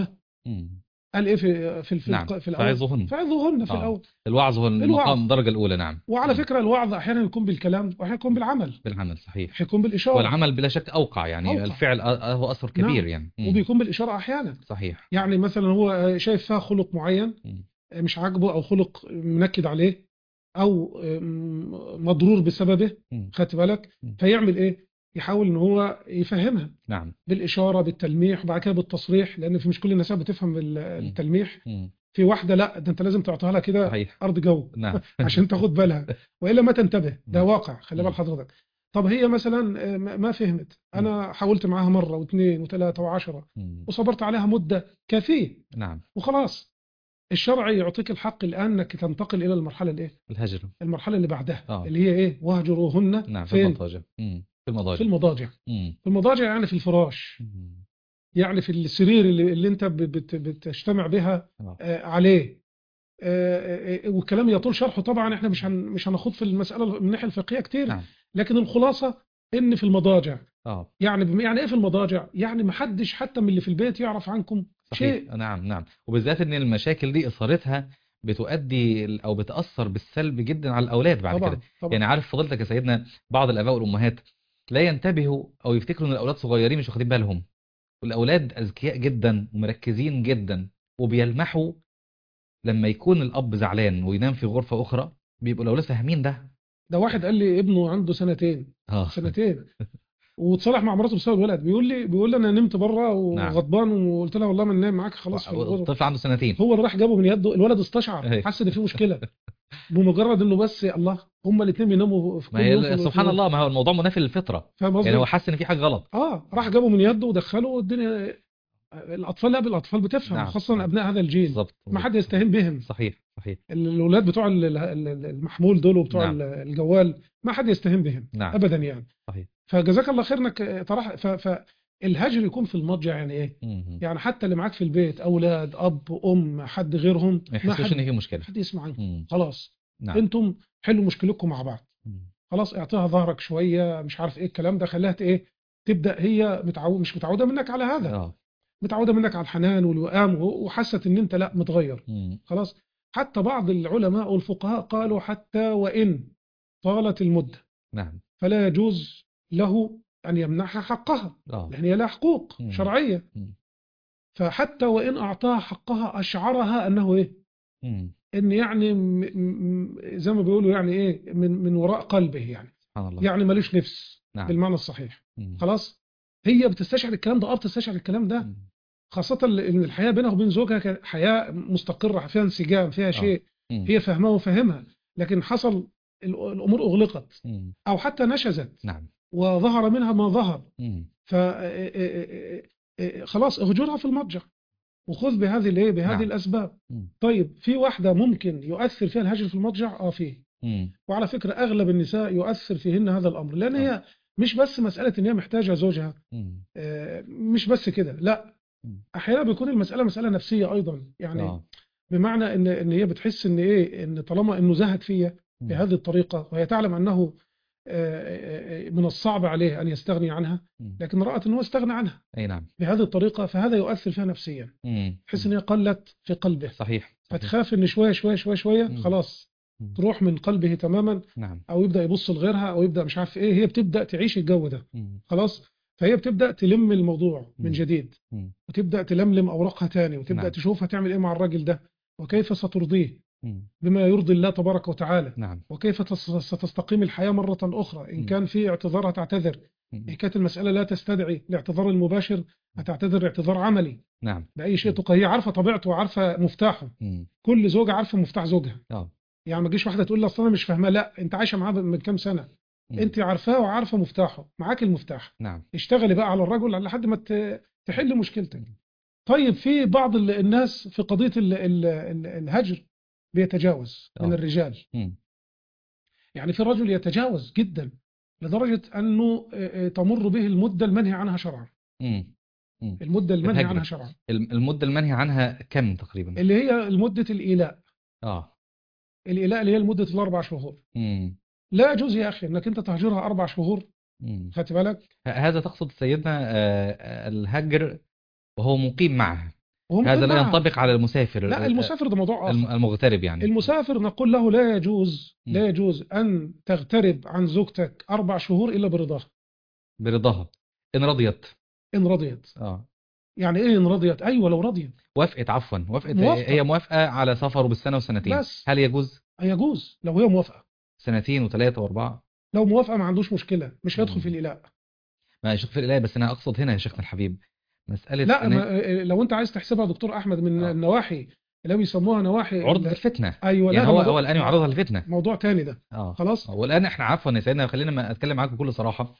مم. قال ايه في في في, نعم الق- في الاول فعظهن فعظوهن في آه. الاول الوعظ هو الوعظ. المقام الدرجة الأولى نعم وعلى مم. فكره الوعظ احيانا يكون بالكلام واحيانا يكون بالعمل بالعمل صحيح يكون بالاشاره والعمل بلا شك أوقع يعني أوقع. الفعل أ- هو أثر كبير نعم. يعني مم. وبيكون بالاشاره احيانا صحيح يعني مثلا هو شايف فيها خلق معين مم. مش عاجبه او خلق منكد عليه او م- مضرور بسببه مم. خدت بالك مم. فيعمل ايه يحاول ان هو يفهمها نعم بالاشاره بالتلميح وبعد كده بالتصريح لان في مش كل النساء بتفهم ال- التلميح مم. في واحده لا ده انت لازم تعطيها لها كده صحيح ارض جو نعم عشان تاخد بالها والا ما تنتبه ده نعم. واقع خلي بال مم. حضرتك طب هي مثلا آه، ما ما فهمت انا حاولت معاها مره واثنين وثلاثه وعشرة مم. وصبرت عليها مده كافيه نعم وخلاص الشرع يعطيك الحق الان انك تنتقل الى المرحله الايه الهجر المرحله اللي بعدها آه. اللي هي ايه واهجروهن نعم في فين المضاجع مم. في المضاجع في المضاجع مم. في المضاجع يعني في الفراش مم. يعني في السرير اللي, اللي انت بت- بت- بتجتمع بها آه. آه، عليه آه، آه، والكلام يطول شرحه طبعا احنا مش هن مش هنخوض في المساله من الناحيه الفقهيه كتير نعم لكن الخلاصه ان في المضاجع اه يعني بم- يعني ايه في المضاجع يعني ما حدش حتى من اللي في البيت يعرف عنكم صحيح شيء نعم نعم وبالذات ان المشاكل دي اثارتها بتؤدي او بتاثر بالسلب جدا على الاولاد بعد طبعا كده طبعا يعني عارف فضيلتك يا سيدنا بعض الاباء والامهات لا ينتبهوا او يفتكروا ان الاولاد صغيرين مش واخدين بالهم والاولاد اذكياء جدا ومركزين جدا وبيلمحوا لما يكون الاب زعلان وينام في غرفه اخرى بيبقوا الاولاد فاهمين ده ده واحد قال لي ابنه عنده سنتين اه سنتين وتصالح مع مراته بسبب الولد بيقول لي بيقول لي انا نمت بره نعم. وغضبان وقلت لها والله ما ننام معاك خلاص في الغرفه الطفل عنده سنتين هو اللي راح جابه من يده الولد استشعر أيوة. حس ان في مشكله بمجرد انه بس الله هما الاثنين بيناموا في كل ما يوم في هي الوقت سبحان ده. الله ما هو الموضوع منافي للفطره فاهم قصدي؟ يعني هو حس ان في حاجه غلط اه راح جابه من يده ودخله والدنيا الاطفال لا الاطفال بتفهم نعم. خاصه ابناء هذا الجيل بالظبط ما حد يستهين بهم صحيح صحيح الاولاد بتوع ال- ال- ال- المحمول دول وبتوع نعم. ال- الجوال ما حد يستهين بهم نعم ابدا يعني صحيح فجزاك الله خير انك طرح ف- فالهجر يكون في المضجع يعني ايه؟ مم. يعني حتى اللي معاك في البيت اولاد اب ام حد غيرهم ما ما يحسوش حد ان في مشكله حد يسمع عنكم مم. خلاص نعم انتم حلوا مشكلتكم مع بعض مم. خلاص اعطيها ظهرك شويه مش عارف ايه الكلام ده خليها ت- ايه تبدا هي متعود مش متعوده منك على هذا اه متعوده منك على الحنان والوئام و- وحست ان انت لا متغير مم. خلاص حتى بعض العلماء والفقهاء قالوا حتى وان طالت المده نعم فلا يجوز له ان يمنحها حقها اه لان هي لها حقوق مم. شرعيه مم. فحتى وان اعطاها حقها اشعرها انه ايه مم. ان يعني م- م- زي ما بيقولوا يعني ايه من من وراء قلبه يعني سبحان الله يعني ملوش نفس نعم بالمعنى الصحيح مم. خلاص هي بتستشعر الكلام ده اه بتستشعر الكلام ده مم. خاصة ان الحياة بينها وبين زوجها كانت حياة مستقرة فيها انسجام فيها شيء مم. هي فاهماه وفاهمها لكن حصل ال- الامور اغلقت مم. او حتى نشزت نعم وظهر منها ما ظهر مم. ف خلاص اهجرها في المضجع وخذ بهذه الايه بهذه نعم. الاسباب مم. طيب في واحدة ممكن يؤثر فيها الهجر في المضجع اه فيه مم. وعلى فكرة اغلب النساء يؤثر فيهن هذا الامر لان آه. هي مش بس مسألة ان هي محتاجة زوجها مم. آه، مش بس كده لا مم. احيانا بيكون المسألة مسألة نفسية ايضا يعني اه بمعنى ان ان هي بتحس ان ايه ان طالما انه زهد فيا مم. بهذه الطريقة وهي تعلم انه آه، آه، من الصعب عليه ان يستغني عنها مم. لكن رأت انه استغنى عنها اي نعم بهذه الطريقة فهذا يؤثر فيها نفسيا مم. تحس ان هي قلت في قلبه صحيح صحيح فتخاف ان شوية شوية شوية شوية مم. خلاص مم. تروح من قلبه تماما نعم او يبدا يبص لغيرها او يبدا مش عارف ايه هي بتبدا تعيش الجو ده مم. خلاص فهي بتبدا تلم الموضوع من مم. جديد مم. وتبدا تلملم اوراقها تاني وتبدا نعم. تشوف هتعمل ايه مع الراجل ده وكيف سترضيه مم. بما يرضي الله تبارك وتعالى نعم وكيف تس- ستستقيم الحياه مره اخرى ان مم. كان في اعتذار هتعتذر مم. ان كانت المساله لا تستدعي الاعتذار المباشر هتعتذر اعتذار عملي نعم باي شيء مم. تقى هي عارفه طبيعته وعارفه مفتاحه مم. كل زوجه عارفه مفتاح زوجها اه يعني ما تجيش واحده تقول لي اصل انا مش فاهماه لا انت عايشه معاه من كام سنه مم. انت عارفاه وعارفه مفتاحه معاك المفتاح نعم اشتغلي بقى على الرجل لحد ما ت- تحل مشكلتك طيب في بعض ال- الناس في قضية ال- ال- ال- الهجر بيتجاوز من آه. الرجال مم. يعني في رجل يتجاوز جدا لدرجة أنه آه، آه، تمر به المدة المنهي عنها شرعا مم. مم. المدة المنهي الهجر. عنها شرعا الم- المدة المنهي عنها كم تقريبا اللي هي مدة الإيلاء اه الإيلاء اللي هي لمدة الأربع شهور مم. لا يجوز يا أخي أنك أنت تهجرها أربع شهور مم. خدت بالك ه- هذا تقصد سيدنا آه، آه، الهجر وهو مقيم معها وهم هذا لا معها. ينطبق على المسافر لا آه، المسافر ده موضوع الم- آخر المغترب يعني المسافر نقول له لا يجوز م. لا يجوز أن تغترب عن زوجتك أربع شهور إلا برضاها برضاها إن رضيت إن رضيت اه يعني إيه إن رضيت أيوة لو رضيت وافقت عفوا وافقت موافقة. هي موافقة على سفره بالسنة وسنتين بس. هل يجوز يجوز لو هي موافقة سنتين وثلاثة وأربعة لو موافقة ما عندوش مشكلة مش هيدخل م. في الإيلاء ما يا شيخ في الإله بس أنا أقصد هنا يا شيخنا الحبيب مسألة لا أنا ما لو أنت عايز تحسبها دكتور أحمد من آه. النواحي اللي بيسموها نواحي عرض ال- الفتنة أيوة يعني لا هو موضوع- هو الآن يعرضها للفتنة موضوع تاني ده اه خلاص والآن احنا عفوا يا سيدنا خلينا ما أتكلم معاكم بكل صراحة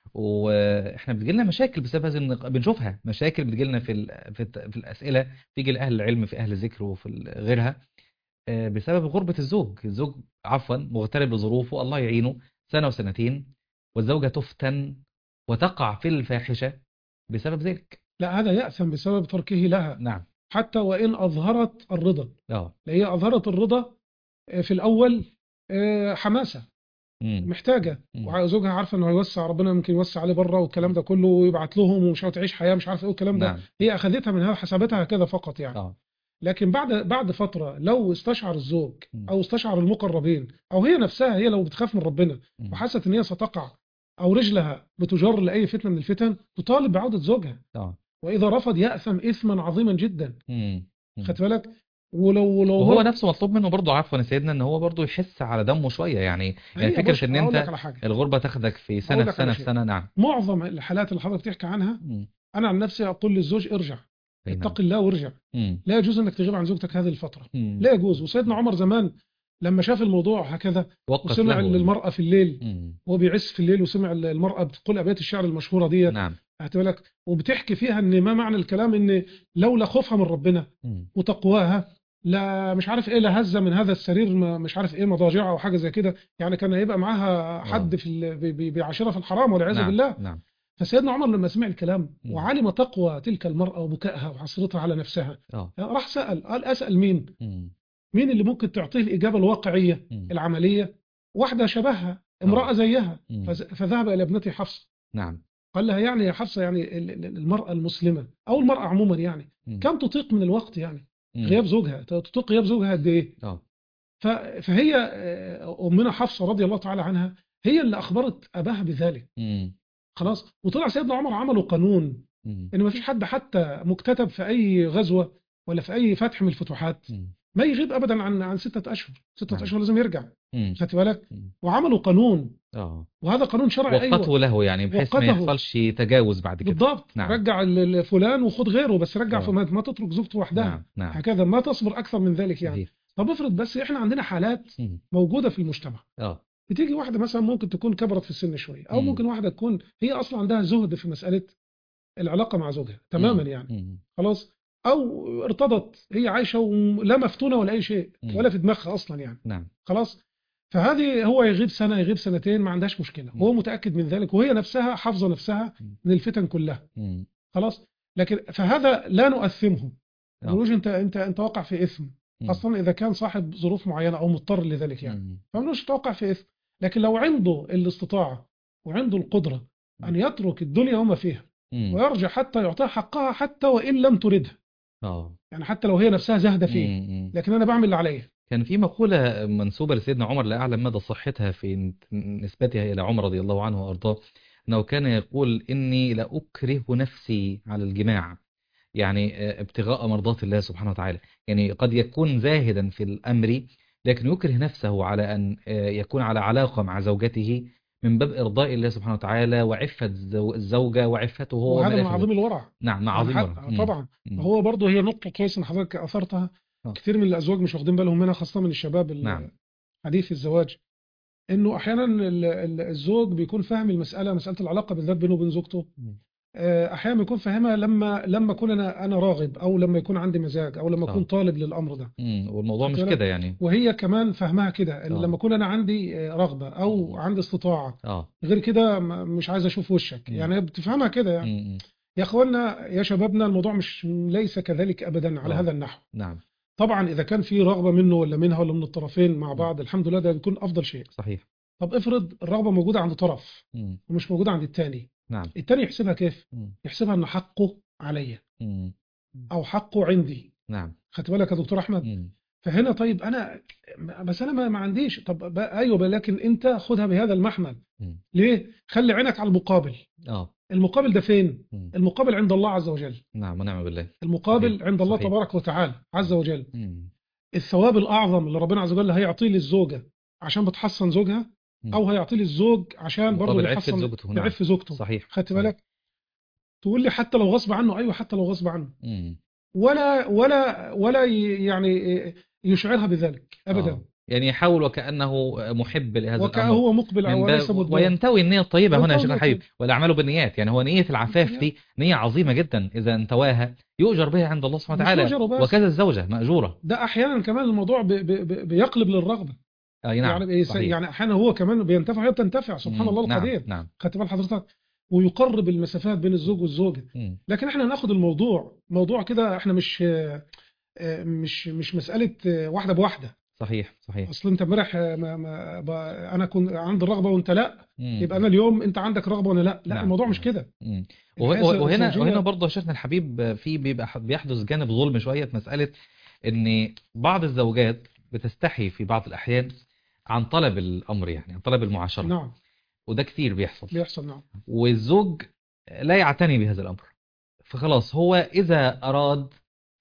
واحنا بتجيلنا مشاكل بسبب هذه النق... بنشوفها مشاكل بتجيلنا في ال... في, الت... في الاسئله تيجي لاهل العلم في اهل الذكر وفي ال- غيرها آه، بسبب غربه الزوج الزوج عفوا مغترب لظروفه الله يعينه سنه وسنتين والزوجه تفتن وتقع في الفاحشه بسبب ذلك لا هذا يأثم بسبب تركه لها نعم حتى وإن أظهرت الرضا اه هي أظهرت الرضا آه، في الأول آه، حماسة مم. محتاجة مم. وزوجها عارفة إنه هيوسع ربنا ممكن يوسع عليه بره والكلام ده كله ويبعت لهم ومش عارف تعيش حياة مش عارف إيه والكلام ده نعم هي أخذتها من هذا حسابتها كده فقط يعني اه لكن بعد بعد فترة لو استشعر الزوج مم. أو استشعر المقربين أو هي نفسها هي لو بتخاف من ربنا مم. وحست إن هي ستقع أو رجلها بتجر لأي فتنة من الفتن تطالب بعودة زوجها اه وإذا رفض يأثم إثما عظيما جدا مم. مم. خدت بالك ولو لو وهو نفسه مطلوب منه برضه عفوا يا سيدنا ان هو برضه يحس على دمه شويه يعني يعني هي فكره بص، ان أقول انت لك على حاجة الغربه تاخدك في سنه أقول في لك على سنه في شيء. سنه نعم معظم الحالات اللي حضرتك بتحكي عنها مم. أنا عن نفسي أقول للزوج ارجع أي نعم. اتق الله وارجع مم. لا يجوز انك تغيب عن زوجتك هذه الفترة مم. لا يجوز وسيدنا عمر زمان لما شاف الموضوع هكذا وقف وسمع له المرأة في الليل مم. وهو بيعس في الليل وسمع المرأة بتقول أبيات الشعر المشهورة دي نعم هات بالك وبتحكي فيها ان ما معنى الكلام ان لولا خوفها من ربنا مم. وتقواها لا مش عارف ايه لهزه من هذا السرير ما مش عارف ايه مضاجعها او حاجه زي كده يعني كان هيبقى معاها حد في ال- بي- بي- بيعاشرها في الحرام والعياذ نعم بالله نعم فسيدنا عمر لما سمع الكلام مم. وعلم تقوى تلك المرأة وبكائها وحسرتها على نفسها اه راح سأل قال أسأل مين مم. مين اللي ممكن تعطيه الإجابة الواقعية مم. العملية واحدة شبهها امرأة زيها مم. فز- فذهب إلى ابنته حفصة نعم قال لها يعني يا حفصة يعني ال- ال- المرأة المسلمة أو المرأة عموما يعني مم. كم تطيق من الوقت يعني مم. غياب زوجها تطيق غياب زوجها قد إيه اه ف- فهي آه، أمنا حفصة رضي الله تعالى عنها هي اللي أخبرت أباها بذلك مم. خلاص وطلع سيدنا عمر عملوا قانون مم. ان ما فيش حد حتى مكتتب في اي غزوه ولا في اي فتح من الفتوحات مم. ما يغيب ابدا عن عن سته اشهر سته نعم. اشهر لازم يرجع مم. خدت بالك مم. وعملوا قانون اه وهذا قانون شرعي وقته ايوه له يعني بحيث ما وقته. يحصلش تجاوز بعد كده بالضبط نعم. رجع ل- لفلان وخد غيره بس رجع آه. في ما ما تترك زوجته وحدها نعم نعم هكذا ما تصبر اكثر من ذلك يعني صحيح. طب افرض بس احنا عندنا حالات مم. موجوده في المجتمع اه بتيجي واحده مثلا ممكن تكون كبرت في السن شويه او مم. ممكن واحده تكون هي اصلا عندها زهد في مساله العلاقه مع زوجها تماما مم. يعني مم. خلاص او ارتضت هي عايشه ولا مفتونه ولا اي شيء مم. ولا في دماغها اصلا يعني نعم خلاص فهذه هو يغيب سنه يغيب سنتين ما عندهاش مشكله مم. هو متاكد من ذلك وهي نفسها حافظه نفسها مم. من الفتن كلها مم. خلاص لكن فهذا لا نؤثمه آه. ما نقولوش انت انت انت واقع في اثم مم. خاصه اذا كان صاحب ظروف معينه او مضطر لذلك يعني مم. فما نقولوش توقع في اثم لكن لو عنده الاستطاعه وعنده القدره ان يترك الدنيا وما فيها مم. ويرجع حتى يعطيها حقها حتى وان لم تردها اه يعني حتى لو هي نفسها زاهده فيه مم. مم. لكن انا بعمل اللي عليا كان في مقولة منسوبة لسيدنا عمر لا أعلم مدى صحتها في نسبتها إلى عمر رضي الله عنه وأرضاه أنه كان يقول إني لأكره نفسي على الجماع يعني آه، ابتغاء مرضات الله سبحانه وتعالى يعني قد يكون زاهدا في الأمر لكن يكره نفسه على أن آه، يكون على علاقة مع زوجته من باب إرضاء الله سبحانه وتعالى وعفة الزو- الزوجة وعفته هو وهذا وما من إلى عظيم الورع نعم مع يعني عظيم حتى- ورع. مم. طبعا مم. هو برضه هي نقطة كويس ان حضرتك اثرتها آه. كثير من الازواج مش واخدين بالهم منها خاصة من الشباب ال- نعم. حديث الزواج انه احيانا ال- ال- الزوج بيكون فاهم المسألة مسألة العلاقة بالذات بينه وبين زوجته مم. آه، احيانا بيكون فاهمها لما لما اكون انا انا راغب او لما يكون عندي مزاج او لما آه. اكون طالب للامر ده مم. والموضوع مش خدت بالك؟ كده يعني وهي كمان فاهمها كده ان آه. لما اكون انا عندي آه، رغبة او عندي استطاعة اه غير كده ما- مش عايز اشوف وشك مم. يعني هي بتفهمها كده يعني مم. مم. يا اخوانا يا شبابنا الموضوع مش ليس كذلك ابدا على آه. هذا النحو نعم طبعا اذا كان في رغبه منه ولا منها ولا من الطرفين مع بعض الحمد لله ده بيكون افضل شيء صحيح طب افرض الرغبه موجوده عند طرف مم. ومش موجوده عند الثاني نعم الثاني يحسبها كيف مم. يحسبها ان حقه عليا مم. او حقه عندي نعم خدت بالك يا دكتور احمد مم. فهنا طيب انا بس انا ما ما عنديش طب بقى- ايوه بقى لكن انت خدها بهذا المحمل مم. ليه خلي عينك على المقابل اه المقابل ده فين مم. المقابل عند الله عز وجل نعم ونعم بالله المقابل صحيح. عند الله صحيح. تبارك وتعالى عز وجل مم. الثواب الأعظم اللي ربنا عز وجل هيعطيه للزوجة عشان بتحصن زوجها مم. أو هيعطيه للزوج عشان برضه مقابل عفة بيحصن زوجته نعم بعف زوجته صحيح خدت صحيح. بالك تقول لي حتى لو غصب عنه أيوه حتى لو غصب عنه مم. ولا ولا ولا ي- يعني يشعرها بذلك أبدا آه. يعني يحاول وكأنه محب لهذا الأمر وكهو مقبل من وليس باب مدبر وينتوي النية الطيبة هنا يا وينتوي شيخنا النية الحبيب والأعمال بالنيات يعني هو نية العفاف دي نية عظيمة جدا إذا انتواها يؤجر بها عند الله سبحانه مش وتعالى يؤجر وبس. وكذا الزوجة مأجورة ده احيانا كمان الموضوع بي بي بي- بيقلب للرغبه أي نعم يعني بيس- صحيح. يعني احيانا هو كمان بينتفع وهي بتنتفع سبحان مم. الله نعم القدير نعم خدت بال حضرتك ويقرب المسافات بين الزوج والزوجه مم. لكن احنا ناخد الموضوع موضوع كده احنا مش آه، آه، مش مش مساله آه، واحده بواحده صحيح صحيح اصل انت امبارح آه، ما ما ب- انا كنت عندي الرغبه وانت لا مم. يبقى انا اليوم انت عندك رغبه وانا لا لا نعم. الموضوع مش كده مم. وه- الحياة وهنا الزوجية- وهنا برضه يا شيخنا الحبيب في بيبقى بيحدث جانب ظلم شويه في مساله ان بعض الزوجات بتستحي في بعض الاحيان عن طلب الامر يعني عن طلب المعاشره نعم وده كتير بيحصل بيحصل نعم والزوج لا يعتني بهذا الامر فخلاص هو اذا اراد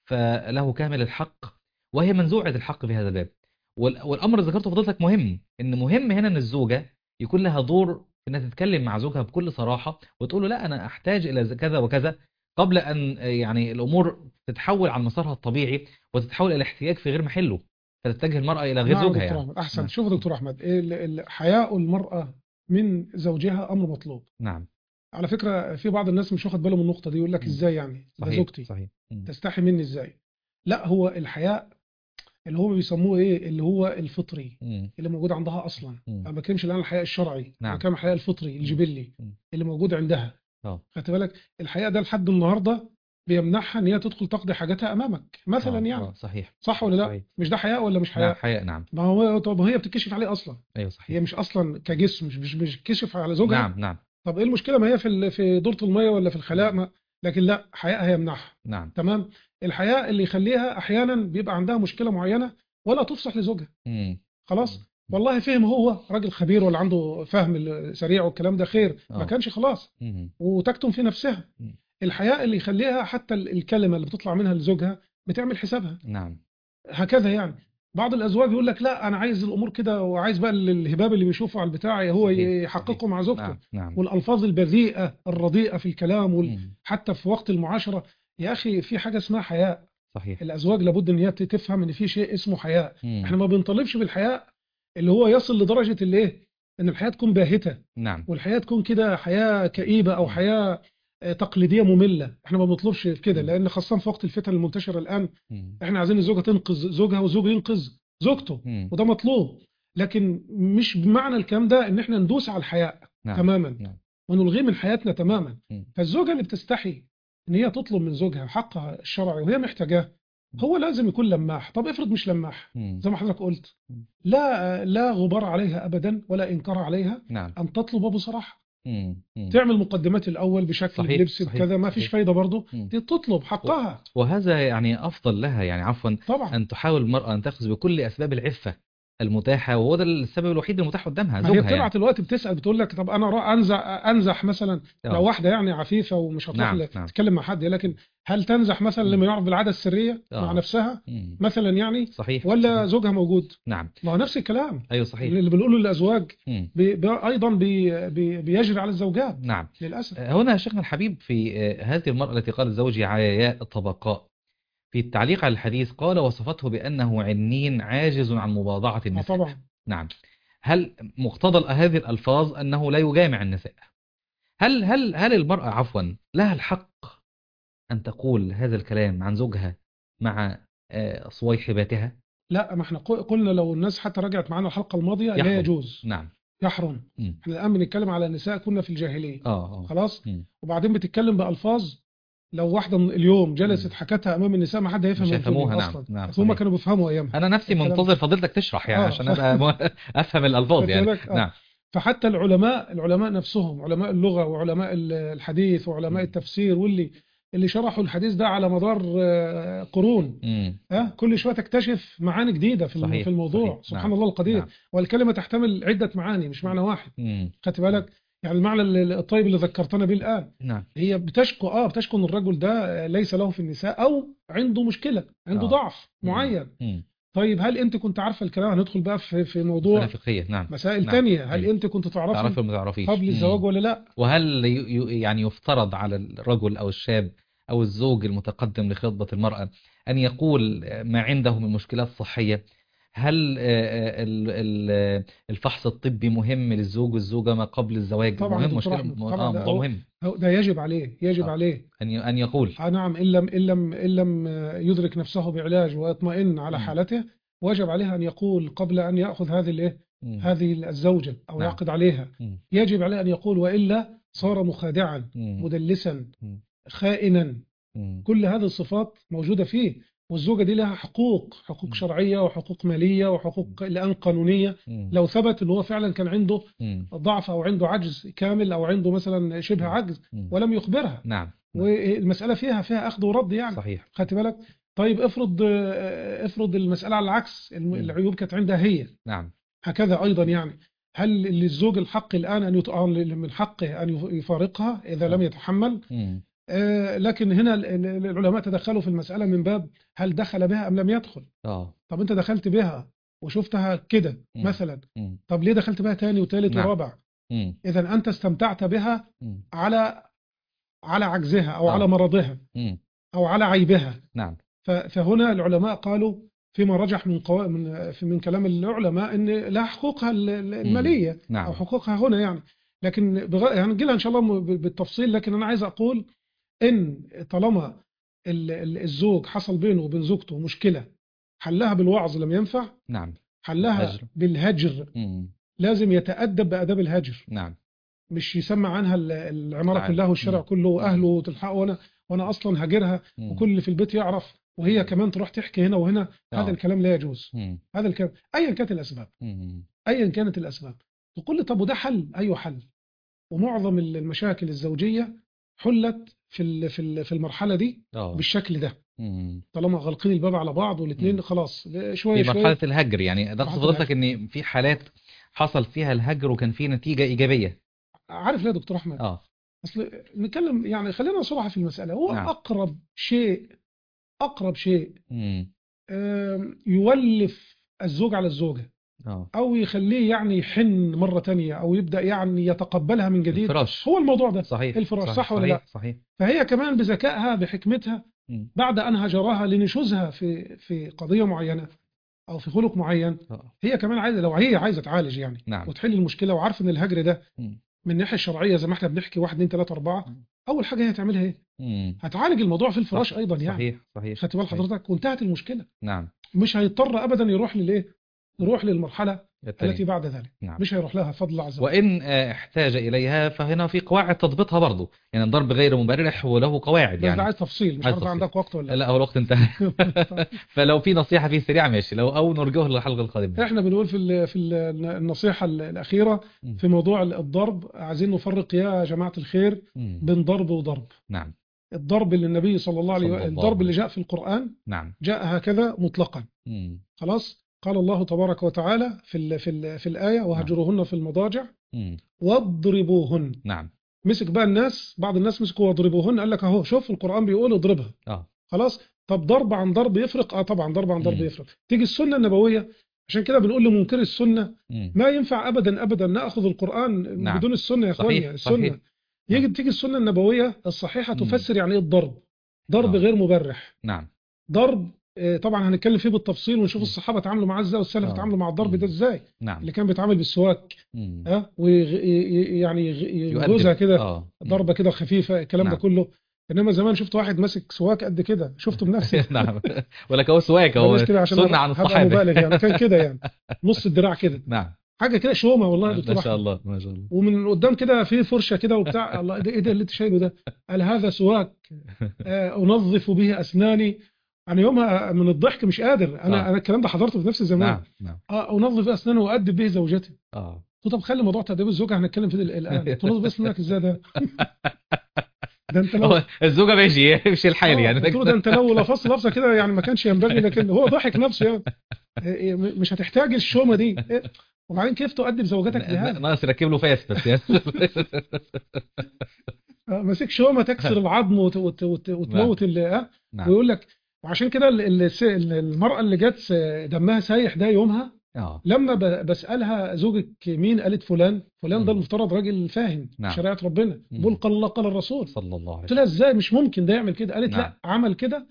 فله كامل الحق وهي منزوعه الحق في هذا الباب وال- والامر اللي ذكرته فضيلتك مهم ان مهم هنا ان الزوجه يكون لها دور في انها تتكلم مع زوجها بكل صراحه وتقول له لا انا احتاج الى كذا وكذا قبل ان يعني الامور تتحول عن مسارها الطبيعي وتتحول الى احتياج في غير محله فتتجه المراه الى غير نعم زوجها دكتور يعني احمد احسن نعم. شوف يا دكتور احمد ال- ال- حياء المراه من زوجها امر مطلوب نعم على فكره في بعض الناس مش واخد باله من النقطه دي يقول لك مم. ازاي يعني ده صحيح زوجتي صحيح مم. تستحي مني ازاي لا هو الحياء اللي هو بيسموه ايه اللي هو الفطري مم. اللي موجود عندها اصلا مم. انا ما بتكلمش الان عن الحياء الشرعي نعم. انا بتكلم عن الحياء الفطري الجبلي مم. اللي موجود عندها اه خدت بالك الحياء ده لحد النهارده بيمنعها ان هي تدخل تقضي حاجاتها امامك مثلا آه، يعني آه، صحيح صح ولا لا صحيح. مش ده حياء ولا مش نعم حياء حياء نعم ما هو طب هي بتتكشف عليه اصلا ايوه هي صحيح مش اصلا كجسم مش مش مش كشف على زوجها نعم نعم طب ايه المشكله ما هي في ال- في دوره الميه ولا في الخلاء ما لكن لا حياء هيمنعها نعم تمام الحياء اللي يخليها احيانا بيبقى عندها مشكله معينه ولا تفصح لزوجها مم. خلاص والله فهم هو راجل خبير ولا عنده فهم سريع والكلام ده خير ما آه. كانش خلاص مم. وتكتم في نفسها مم. الحياء اللي يخليها حتى ال- الكلمه اللي بتطلع منها لزوجها بتعمل حسابها نعم هكذا يعني بعض الازواج يقول لك لا انا عايز الامور كده وعايز بقى ال- الهباب اللي بيشوفه على البتاع هو صحيح، يحققه صحيح. مع زوجته نعم نعم والالفاظ البذيئه الرديئه في الكلام وال... مم. حتى في وقت المعاشره يا اخي في حاجه اسمها حياء صحيح الازواج لابد ان هي تفهم ان في شيء اسمه حياء مم. احنا ما بنطالبش بالحياء اللي هو يصل لدرجه الايه ان الحياه تكون باهته نعم والحياه تكون كده حياه كئيبه او حياه آه، تقليديه ممله احنا ما بنطلبش كده مم. لان خاصه في وقت الفتن المنتشره الان مم. احنا عايزين الزوجه تنقذ زوجها والزوج ينقذ زوجته مم. وده مطلوب لكن مش بمعنى الكلام ده ان احنا ندوس على الحياء نعم تماما نعم. ونلغيه من حياتنا تماما مم. فالزوجه اللي بتستحي ان هي تطلب من زوجها حقها الشرعي وهي محتاجاه هو لازم يكون لماح طب افرض مش لماح مم. زي ما حضرتك قلت مم. لا لا غبار عليها ابدا ولا انكار عليها نعم ان تطلب بصراحه مم. مم. تعمل مقدمات الاول بشكل صحيح، بلبس صحيح، بكذا ما فيش صحيح. فايده برضه مم. تطلب حقها وهذا يعني أفضل لها يعني عفوا طبعا أن تحاول المرأة أن تأخذ بكل أسباب العفة المتاحة وهو ده السبب الوحيد المتاح قدامها ما هي زوجها يعني بتبعت الوقت بتسال بتقول لك طب انا را- انزح انزح مثلا آه. لو واحده يعني عفيفه ومش هتروح نعم، ل- نعم. تتكلم مع حد لكن هل تنزح مثلا مم. لما يعرف بالعاده السريه مع آه. نفسها مم. مثلا يعني صحيح ولا صحيح. زوجها موجود نعم ما هو نفس الكلام أيوه صحيح اللي بنقوله للازواج مم. بي بي ايضا بي بي بيجري على الزوجات نعم للاسف هنا يا شيخنا الحبيب في آه، هذه المرأة التي قالت زوجي عياياء الطبقاء في التعليق على الحديث قال وصفته بأنه عنين عاجز عن مباضعة آه النساء طبعا نعم هل مقتضى هذه الألفاظ أنه لا يجامع النساء هل هل هل المرأة عفوا لها الحق أن تقول هذا الكلام عن زوجها مع آه، صويحباتها لا ما احنا قل- قلنا لو الناس حتى رجعت معانا الحلقه الماضيه يحرم. لا يجوز نعم يحرم مم. احنا الان بنتكلم على النساء كنا في الجاهليه اه اه خلاص مم. وبعدين بتتكلم بالفاظ لو واحده من اليوم جلست مم. حكتها امام النساء ما حد هيفهم مش الدنيا هيفهموها، نعم، اصلا نعم، هم صحيح. كانوا بيفهموا ايامها أنا نفسي الكلام- منتظر فضيلتك تشرح يعني آه. عشان أبقى م- أفهم الألفاظ خدت يعني بالك؟ آه. نعم فحتى العلماء العلماء نفسهم علماء اللغه وعلماء ال- الحديث وعلماء مم. التفسير واللي اللي شرحوا الحديث ده على مدار آه، قرون مم. ها كل شويه تكتشف معاني جديده في الم- صحيح، في الموضوع صحيح. سبحان نعم، الله القدير نعم. والكلمه تحتمل عده معاني مش معنى واحد مم. خدت بالك يعني المعنى ال- الطيب اللي ذكرتنا به الان نعم هي بتشكو اه بتشكو ان الرجل ده ليس له في النساء او عنده مشكله عنده آه. ضعف مم. معين مم. طيب هل انت كنت عارفه الكلام هندخل بقى في في موضوع مسألة فقهية نعم مسائل نعم. تانية هل أيوة. انت كنت تعرفي تعرفي ولا ما تعرفيش قبل مم. الزواج ولا لا وهل ي- ي- يعني يفترض على الرجل أو الشاب أو الزوج المتقدم لخطبة المرأة أن يقول ما عنده من مشكلات صحية هل آه، آه، ال- ال- الفحص الطبي مهم للزوج والزوجة ما قبل الزواج طبعا يا مهم دكتور مشكلة أحمد، م- طبعا آه ده موضوع هو- مهم هو ده يجب عليه يجب آه. عليه أن ي- أن يقول آه نعم إن لم إن لم إن لم يدرك نفسه بعلاج ويطمئن على مم. حالته وجب عليه أن يقول قبل أن يأخذ هذه الإيه مم. هذه الزوجة أو نعم. يعقد عليها مم. يجب عليه أن يقول وإلا صار مخادعا مم. مدلسا مم. خائنا مم. كل هذه الصفات موجودة فيه والزوجة دي لها حقوق حقوق مم. شرعية وحقوق مالية وحقوق الآن قانونية مم. لو ثبت أن هو فعلا كان عنده مم. ضعف أو عنده عجز كامل أو عنده مثلا شبه مم. عجز مم. ولم يخبرها نعم نعم. والمسألة فيها فيها أخذ ورد يعني صحيح خدت بالك طيب افرض آه، افرض المسألة على العكس الم- مم. العيوب كانت عندها هي نعم هكذا أيضا يعني هل للزوج الحق الآن أن يط... آه، من حقه أن يفارقها إذا لم آه. يتحمل مم. آه، لكن هنا ال- ال- العلماء تدخلوا في المسألة من باب هل دخل بها أم لم يدخل اه طب أنت دخلت بها وشفتها كده مم. مثلا مم. طب ليه دخلت بها تاني وتالت نعم. ورابع مم. إذا أنت استمتعت بها مم. على على عجزها أو آه. على مرضها مم. أو على عيبها نعم ف- فهنا العلماء قالوا فيما رجح من قوا... من في- من كلام العلماء ان لها حقوقها ال- ال- الماليه او نعم حقوقها هنا يعني لكن بغ... يعني نجي لها ان شاء الله م- ب- بالتفصيل لكن انا عايز اقول ان طالما ال- ال- الزوج حصل بينه وبين زوجته مشكله حلها بالوعظ لم ينفع نعم حلها الهجر. بالهجر مم. لازم يتأدب بآداب الهجر نعم مش يسمع عنها ال- العمارة تعال. كلها والشارع مم. كله واهله وتلحقه وانا وانا اصلا هاجرها مم. وكل اللي في البيت يعرف وهي كمان تروح تحكي هنا وهنا هذا آه. الكلام لا يجوز مم. هذا الكلام ايا كانت الاسباب مم. ايا كانت الاسباب تقول لي طب وده حل ايوه حل ومعظم المشاكل الزوجيه حلت في ال- في ال- في المرحله دي اه بالشكل ده مم. طالما غالقين الباب على بعض والاثنين مم. خلاص شويه في شويه مرحلة الهجر يعني ده مرحلة فضلتك ان في حالات حصل فيها الهجر وكان فيه نتيجة إيجابية عارف ليه يا دكتور احمد اه اصل نتكلم يعني خلينا صراحه في المساله هو نعم. اقرب شيء اقرب شيء مم. آم، يولف الزوج على الزوجه اه او يخليه يعني يحن مره تانية او يبدا يعني يتقبلها من جديد الفراش هو الموضوع ده صحيح الفراش صح ولا صحيح لا؟ صحيح فهي كمان بذكائها بحكمتها مم. بعد ان هجرها لنشوزها في في قضيه معينه او في خلق معين آه. هي كمان عايزه لو هي عايزه تعالج يعني نعم وتحل المشكله وعارفه ان الهجر ده مم. من الناحيه الشرعيه زي ما احنا بنحكي 1 2 3 4 مم. اول حاجه هي هتعملها ايه؟ مم. هتعالج الموضوع في الفراش ايضا يعني صحيح صحيح خدت بال صحيح. حضرتك وانتهت المشكله نعم مش هيضطر ابدا يروح للايه؟ يروح للمرحله التاني. التي بعد ذلك نعم مش هيروح لها فضل الله عز وجل وإن آه، احتاج إليها فهنا في قواعد تضبطها برضو يعني الضرب غير مبرح وله قواعد بس ده يعني عايز تفصيل مش عايز عارف تفصيل. عندك وقت ولا لا هو الوقت انتهى فلو في نصيحة فيه سريعة ماشي لو أو نرجوه للحلقة القادمة احنا بنقول في ال- في ال- النصيحه الاخيره مم. في موضوع الضرب عايزين نفرق يا جماعه الخير مم. بين ضرب وضرب نعم الضرب اللي النبي صلى الله عليه صلى وسلم الله الضرب اللي عليه. جاء في القرآن نعم جاء هكذا مطلقا مم. خلاص قال الله تبارك وتعالى في ال في ال في الآية وهجروهن في المضاجع مم. واضربوهن نعم مسك بقى الناس بعض الناس مسكوا واضربوهن قال لك اهو شوف القرآن بيقول اضربها اه خلاص طب ضرب عن ضرب يفرق اه طبعا ضرب عن ضرب مم. يفرق تيجي السنة النبوية عشان كده بنقول لمنكر السنة مم. ما ينفع ابدا ابدا ناخذ القرآن نعم. بدون السنة يا صحيح، اخواني السنة صحيح. يجي تيجي السنة النبوية الصحيحة مم. تفسر يعني ايه الضرب ضرب آه. غير مبرح نعم ضرب آه، طبعا هنتكلم فيه بالتفصيل ونشوف مم. الصحابه اتعاملوا معاه ازاي والسلف آه. اتعاملوا مع الضرب مم. ده ازاي نعم اللي كان بيتعامل بالسواك مم. ها ويعني يؤدب. يجوزها كده اه ضربه كده خفيفه الكلام ده نعم. كله انما زمان شفت واحد ماسك سواك قد كده شفته بنفسي نعم ولك هو سواك هو بلاش كده عشان سنة عن هبقى الصحابة مبالغ يعني كان كده يعني نص الدراع كده نعم حاجه كده شومه والله يا دكتور ما شاء أحمد. الله ما شاء الله ومن قدام كده في فرشه كده وبتاع الله ده ايه ده اللي انت شايله ده قال هذا سواك آه، انظف به اسناني انا يومها من الضحك مش قادر انا آه. انا الكلام ده حضرته في نفسي زمان نعم نعم اه انظف اسناني وادب به زوجتي اه قلت طب خلي موضوع تأديب الزوجة هنتكلم فيه الآن تنظف اسنانك ازاي ده ده انت لو هو الزوجة ماشي يمشي الحال آه، يعني قلت له ده انت لو لفظت لفظه كده يعني ما كانش ينبغي لكن هو ضحك نفسه يعني إيه، إيه، مش هتحتاج الشومه دي إيه، وبعدين كيف تؤدب زوجتك بهذا ناقص يركب له فاس بس يعني آه، ماسك شومه تكسر العظم وت- وت- وت- وتموت اللي اه نعم ويقول لك وعشان كده ال- ال- الس- المرأة اللي جت س- دمها سايح ده يومها اه لما ب- بسألها زوجك مين قالت فلان فلان ده مم. المفترض راجل فاهم نعم. شريعة ربنا مم. بقول قال الله قال الرسول صلى الله عليه قلت لها ازاي مش ممكن ده يعمل كده قالت نعم. لا عمل كده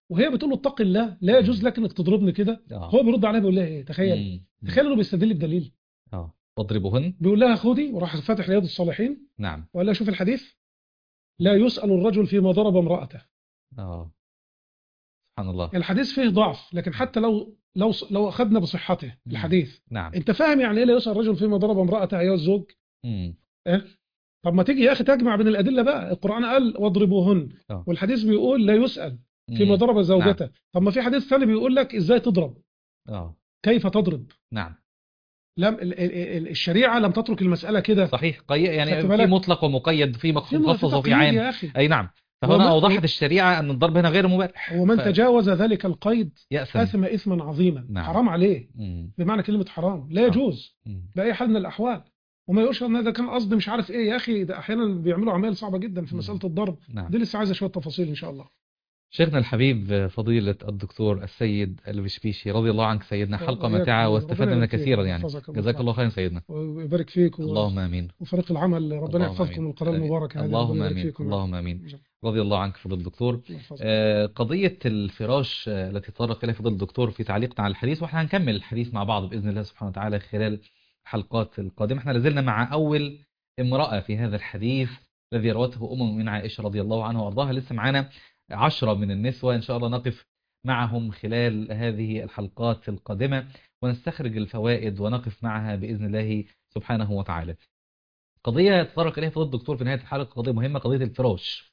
وهي بتقول له اتق الله لا يجوز لك انك تضربني كده اه هو بيرد عليها بيقول لها ايه تخيل مم. تخيل انه بيستدل بدليل اه واضربوهن بيقول لها خدي وراح فاتح رياض الصالحين نعم وقال لها شوف الحديث لا يسأل الرجل فيما ضرب امرأته اه سبحان الله الحديث فيه ضعف لكن حتى لو لو لو اخذنا بصحته الحديث نعم انت فاهم يعني ايه لا يسأل الرجل فيما ضرب امرأته ايها الزوج مم. طب ما تيجي يا اخي تجمع بين الادله بقى القران قال واضربوهن آه. والحديث بيقول لا يسأل فيما مم. ضرب زوجته طب ما في حديث ثاني بيقول لك ازاي تضرب اه كيف تضرب نعم لم ال- ال- ال- الشريعه لم تترك المساله كده صحيح قي... يعني خدت في بالك؟ مطلق ومقيد في في مخصوص وفي تقييد عام يا اخي اي نعم وما- فهنا اوضحت الشريعه ان الضرب هنا غير مباح ومن ف- تجاوز ذلك القيد يأثم اثم اثما عظيما نعم. حرام عليه مم. بمعنى كلمه حرام لا آه. يجوز مم. باي حال من الاحوال وما يقولش ان ده كان قصدي مش عارف ايه يا اخي ده احيانا بيعملوا اعمال صعبه جدا في مم. مساله الضرب نعم دي لسه عايزه شويه تفاصيل ان شاء الله شيخنا الحبيب فضيلة الدكتور السيد البشبيشي رضي الله عنك سيدنا حلقة وإياك ماتعة ربنا واستفدنا يبارك فيك كثيرا يعني ويحفظك الله. جزاك الله خيرا سيدنا ويبارك فيك و... اللهم امين وفريق العمل ربنا اللهم يحفظكم آمين. القناه آمين. المباركه هذه اللهم ربنا يبارك امين فيكم. اللهم امين رضي الله عنك فضيلة الدكتور الله يحفظك. آه، قضية الفراش آه، التي تطرق إليها فضيلة الدكتور في تعليقنا على الحديث واحنا هنكمل الحديث مع بعض بإذن الله سبحانه وتعالى خلال الحلقات القادمة احنا لازلنا مع أول امرأة في هذا الحديث الذي روته أم من عائشة رضي الله عنها وأرضاها لسه معانا عشرة من النسوة إن شاء الله نقف معهم خلال هذه الحلقات القادمة ونستخرج الفوائد ونقف معها بإذن الله سبحانه وتعالى قضية تطرق إليها فضيلة الدكتور في نهاية الحلقة قضية مهمة قضية الفراش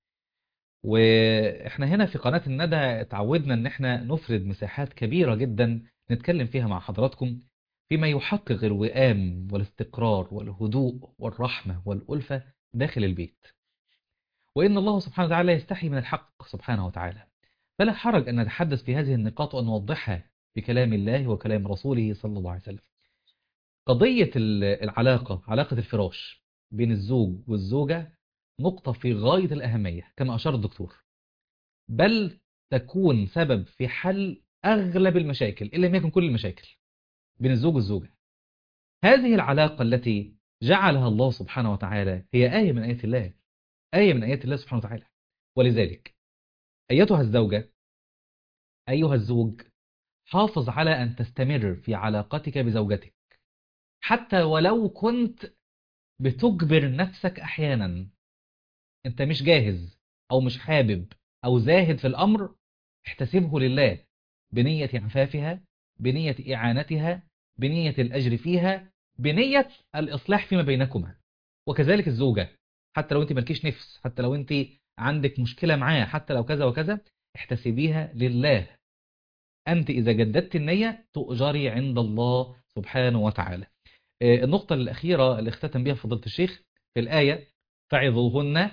واحنا هنا في قناة الندى اتعودنا ان احنا نفرد مساحات كبيرة جدا نتكلم فيها مع حضراتكم فيما يحقق الوئام والاستقرار والهدوء والرحمة والألفة داخل البيت وإن الله سبحانه وتعالى يستحي من الحق سبحانه وتعالى فلا حرج أن نتحدث في هذه النقاط وأن نوضحها بكلام الله وكلام رسوله صلى الله عليه وسلم قضية ال- العلاقة علاقة الفراش بين الزوج والزوجة نقطة في غاية الأهمية كما أشار الدكتور بل تكون سبب في حل أغلب المشاكل إن لم يكن كل المشاكل بين الزوج والزوجة هذه العلاقة التي جعلها الله سبحانه وتعالى هي آية من آيات الله آية من آيات الله سبحانه وتعالى ولذلك أيتها الزوجة أيها الزوج حافظ على أن تستمر في علاقتك بزوجتك حتى ولو كنت بتجبر نفسك أحيانا أنت مش جاهز أو مش حابب أو زاهد في الأمر احتسبه لله بنية عفافها بنية إعانتها بنية الأجر فيها بنية الإصلاح فيما بينكما وكذلك الزوجة حتى لو أنت مالكيش نفس حتى لو أنت عندك مشكلة معاه حتى لو كذا وكذا احتسبيها لله أنت إذا جددت النية تؤجري عند الله سبحانه وتعالى آه، النقطة الأخيرة اللي اختتم بها فضيلة الشيخ في الآية فعظوهن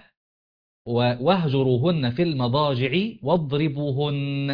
واهجروهن في المضاجع واضربوهن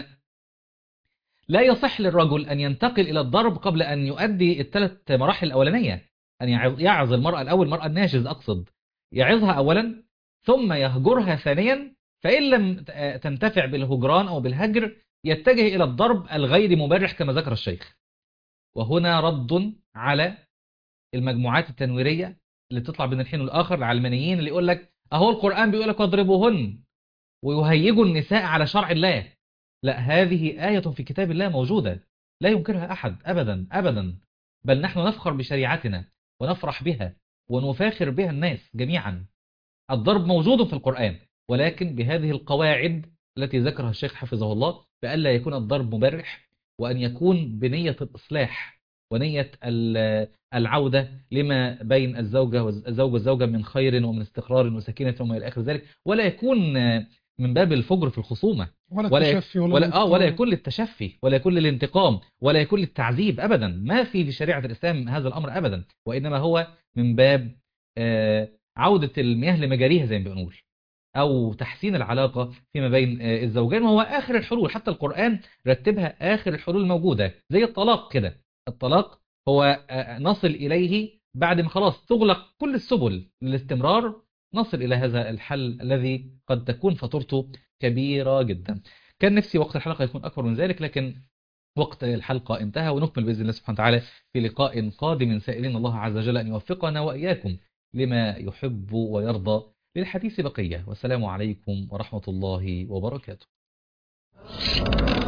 لا يصح للرجل أن ينتقل إلى الضرب قبل أن يؤدي الثلاث مراحل الأولانية أن يعظ يعظ المرأة الأول المرأة الناشز أقصد يعظها أولا ثم يهجرها ثانيا فإن لم تنتفع بالهجران أو بالهجر يتجه إلى الضرب الغير مبرح كما ذكر الشيخ وهنا رد على المجموعات التنويرية اللي بتطلع بين الحين والآخر العلمانيين اللي يقول لك أهو القرآن بيقول لك واضربوهن ويهيجوا النساء على شرع الله لا هذه آية في كتاب الله موجودة لا ينكرها أحد أبدا أبدا بل نحن نفخر بشريعتنا ونفرح بها ونفاخر بها الناس جميعا الضرب موجود في القرآن ولكن بهذه القواعد التي ذكرها الشيخ حفظه الله بألا يكون الضرب مبرح وأن يكون بنية الإصلاح ونية العودة لما بين الزوجة والزوج والزوجة من خير ومن استقرار وسكينة وما إلى آخر ذلك ولا يكون من باب الفجر في الخصومة ولا ولا التشفي ولا, ولا اه الانتقام. ولا يكون للتشفي ولا يكون للانتقام ولا يكون للتعذيب ابدا ما في في شريعه الاسلام هذا الامر ابدا وانما هو من باب آه، عوده المياه لمجاريها زي ما بنقول او تحسين العلاقه فيما بين آه، الزوجين وهو اخر الحلول حتى القران رتبها اخر الحلول الموجوده زي الطلاق كده الطلاق هو آه، نصل اليه بعد ما خلاص تغلق كل السبل للاستمرار نصل الى هذا الحل الذي قد تكون فاتورته كبيره جدا كان نفسي وقت الحلقة يكون أكبر من ذلك لكن وقت الحلقة انتهى ونكمل بإذن الله سبحانه وتعالى في لقاء قادم سائلين الله عز وجل أن يوفقنا وإياكم لما يحب ويرضى للحديث بقية والسلام عليكم ورحمة الله وبركاته الله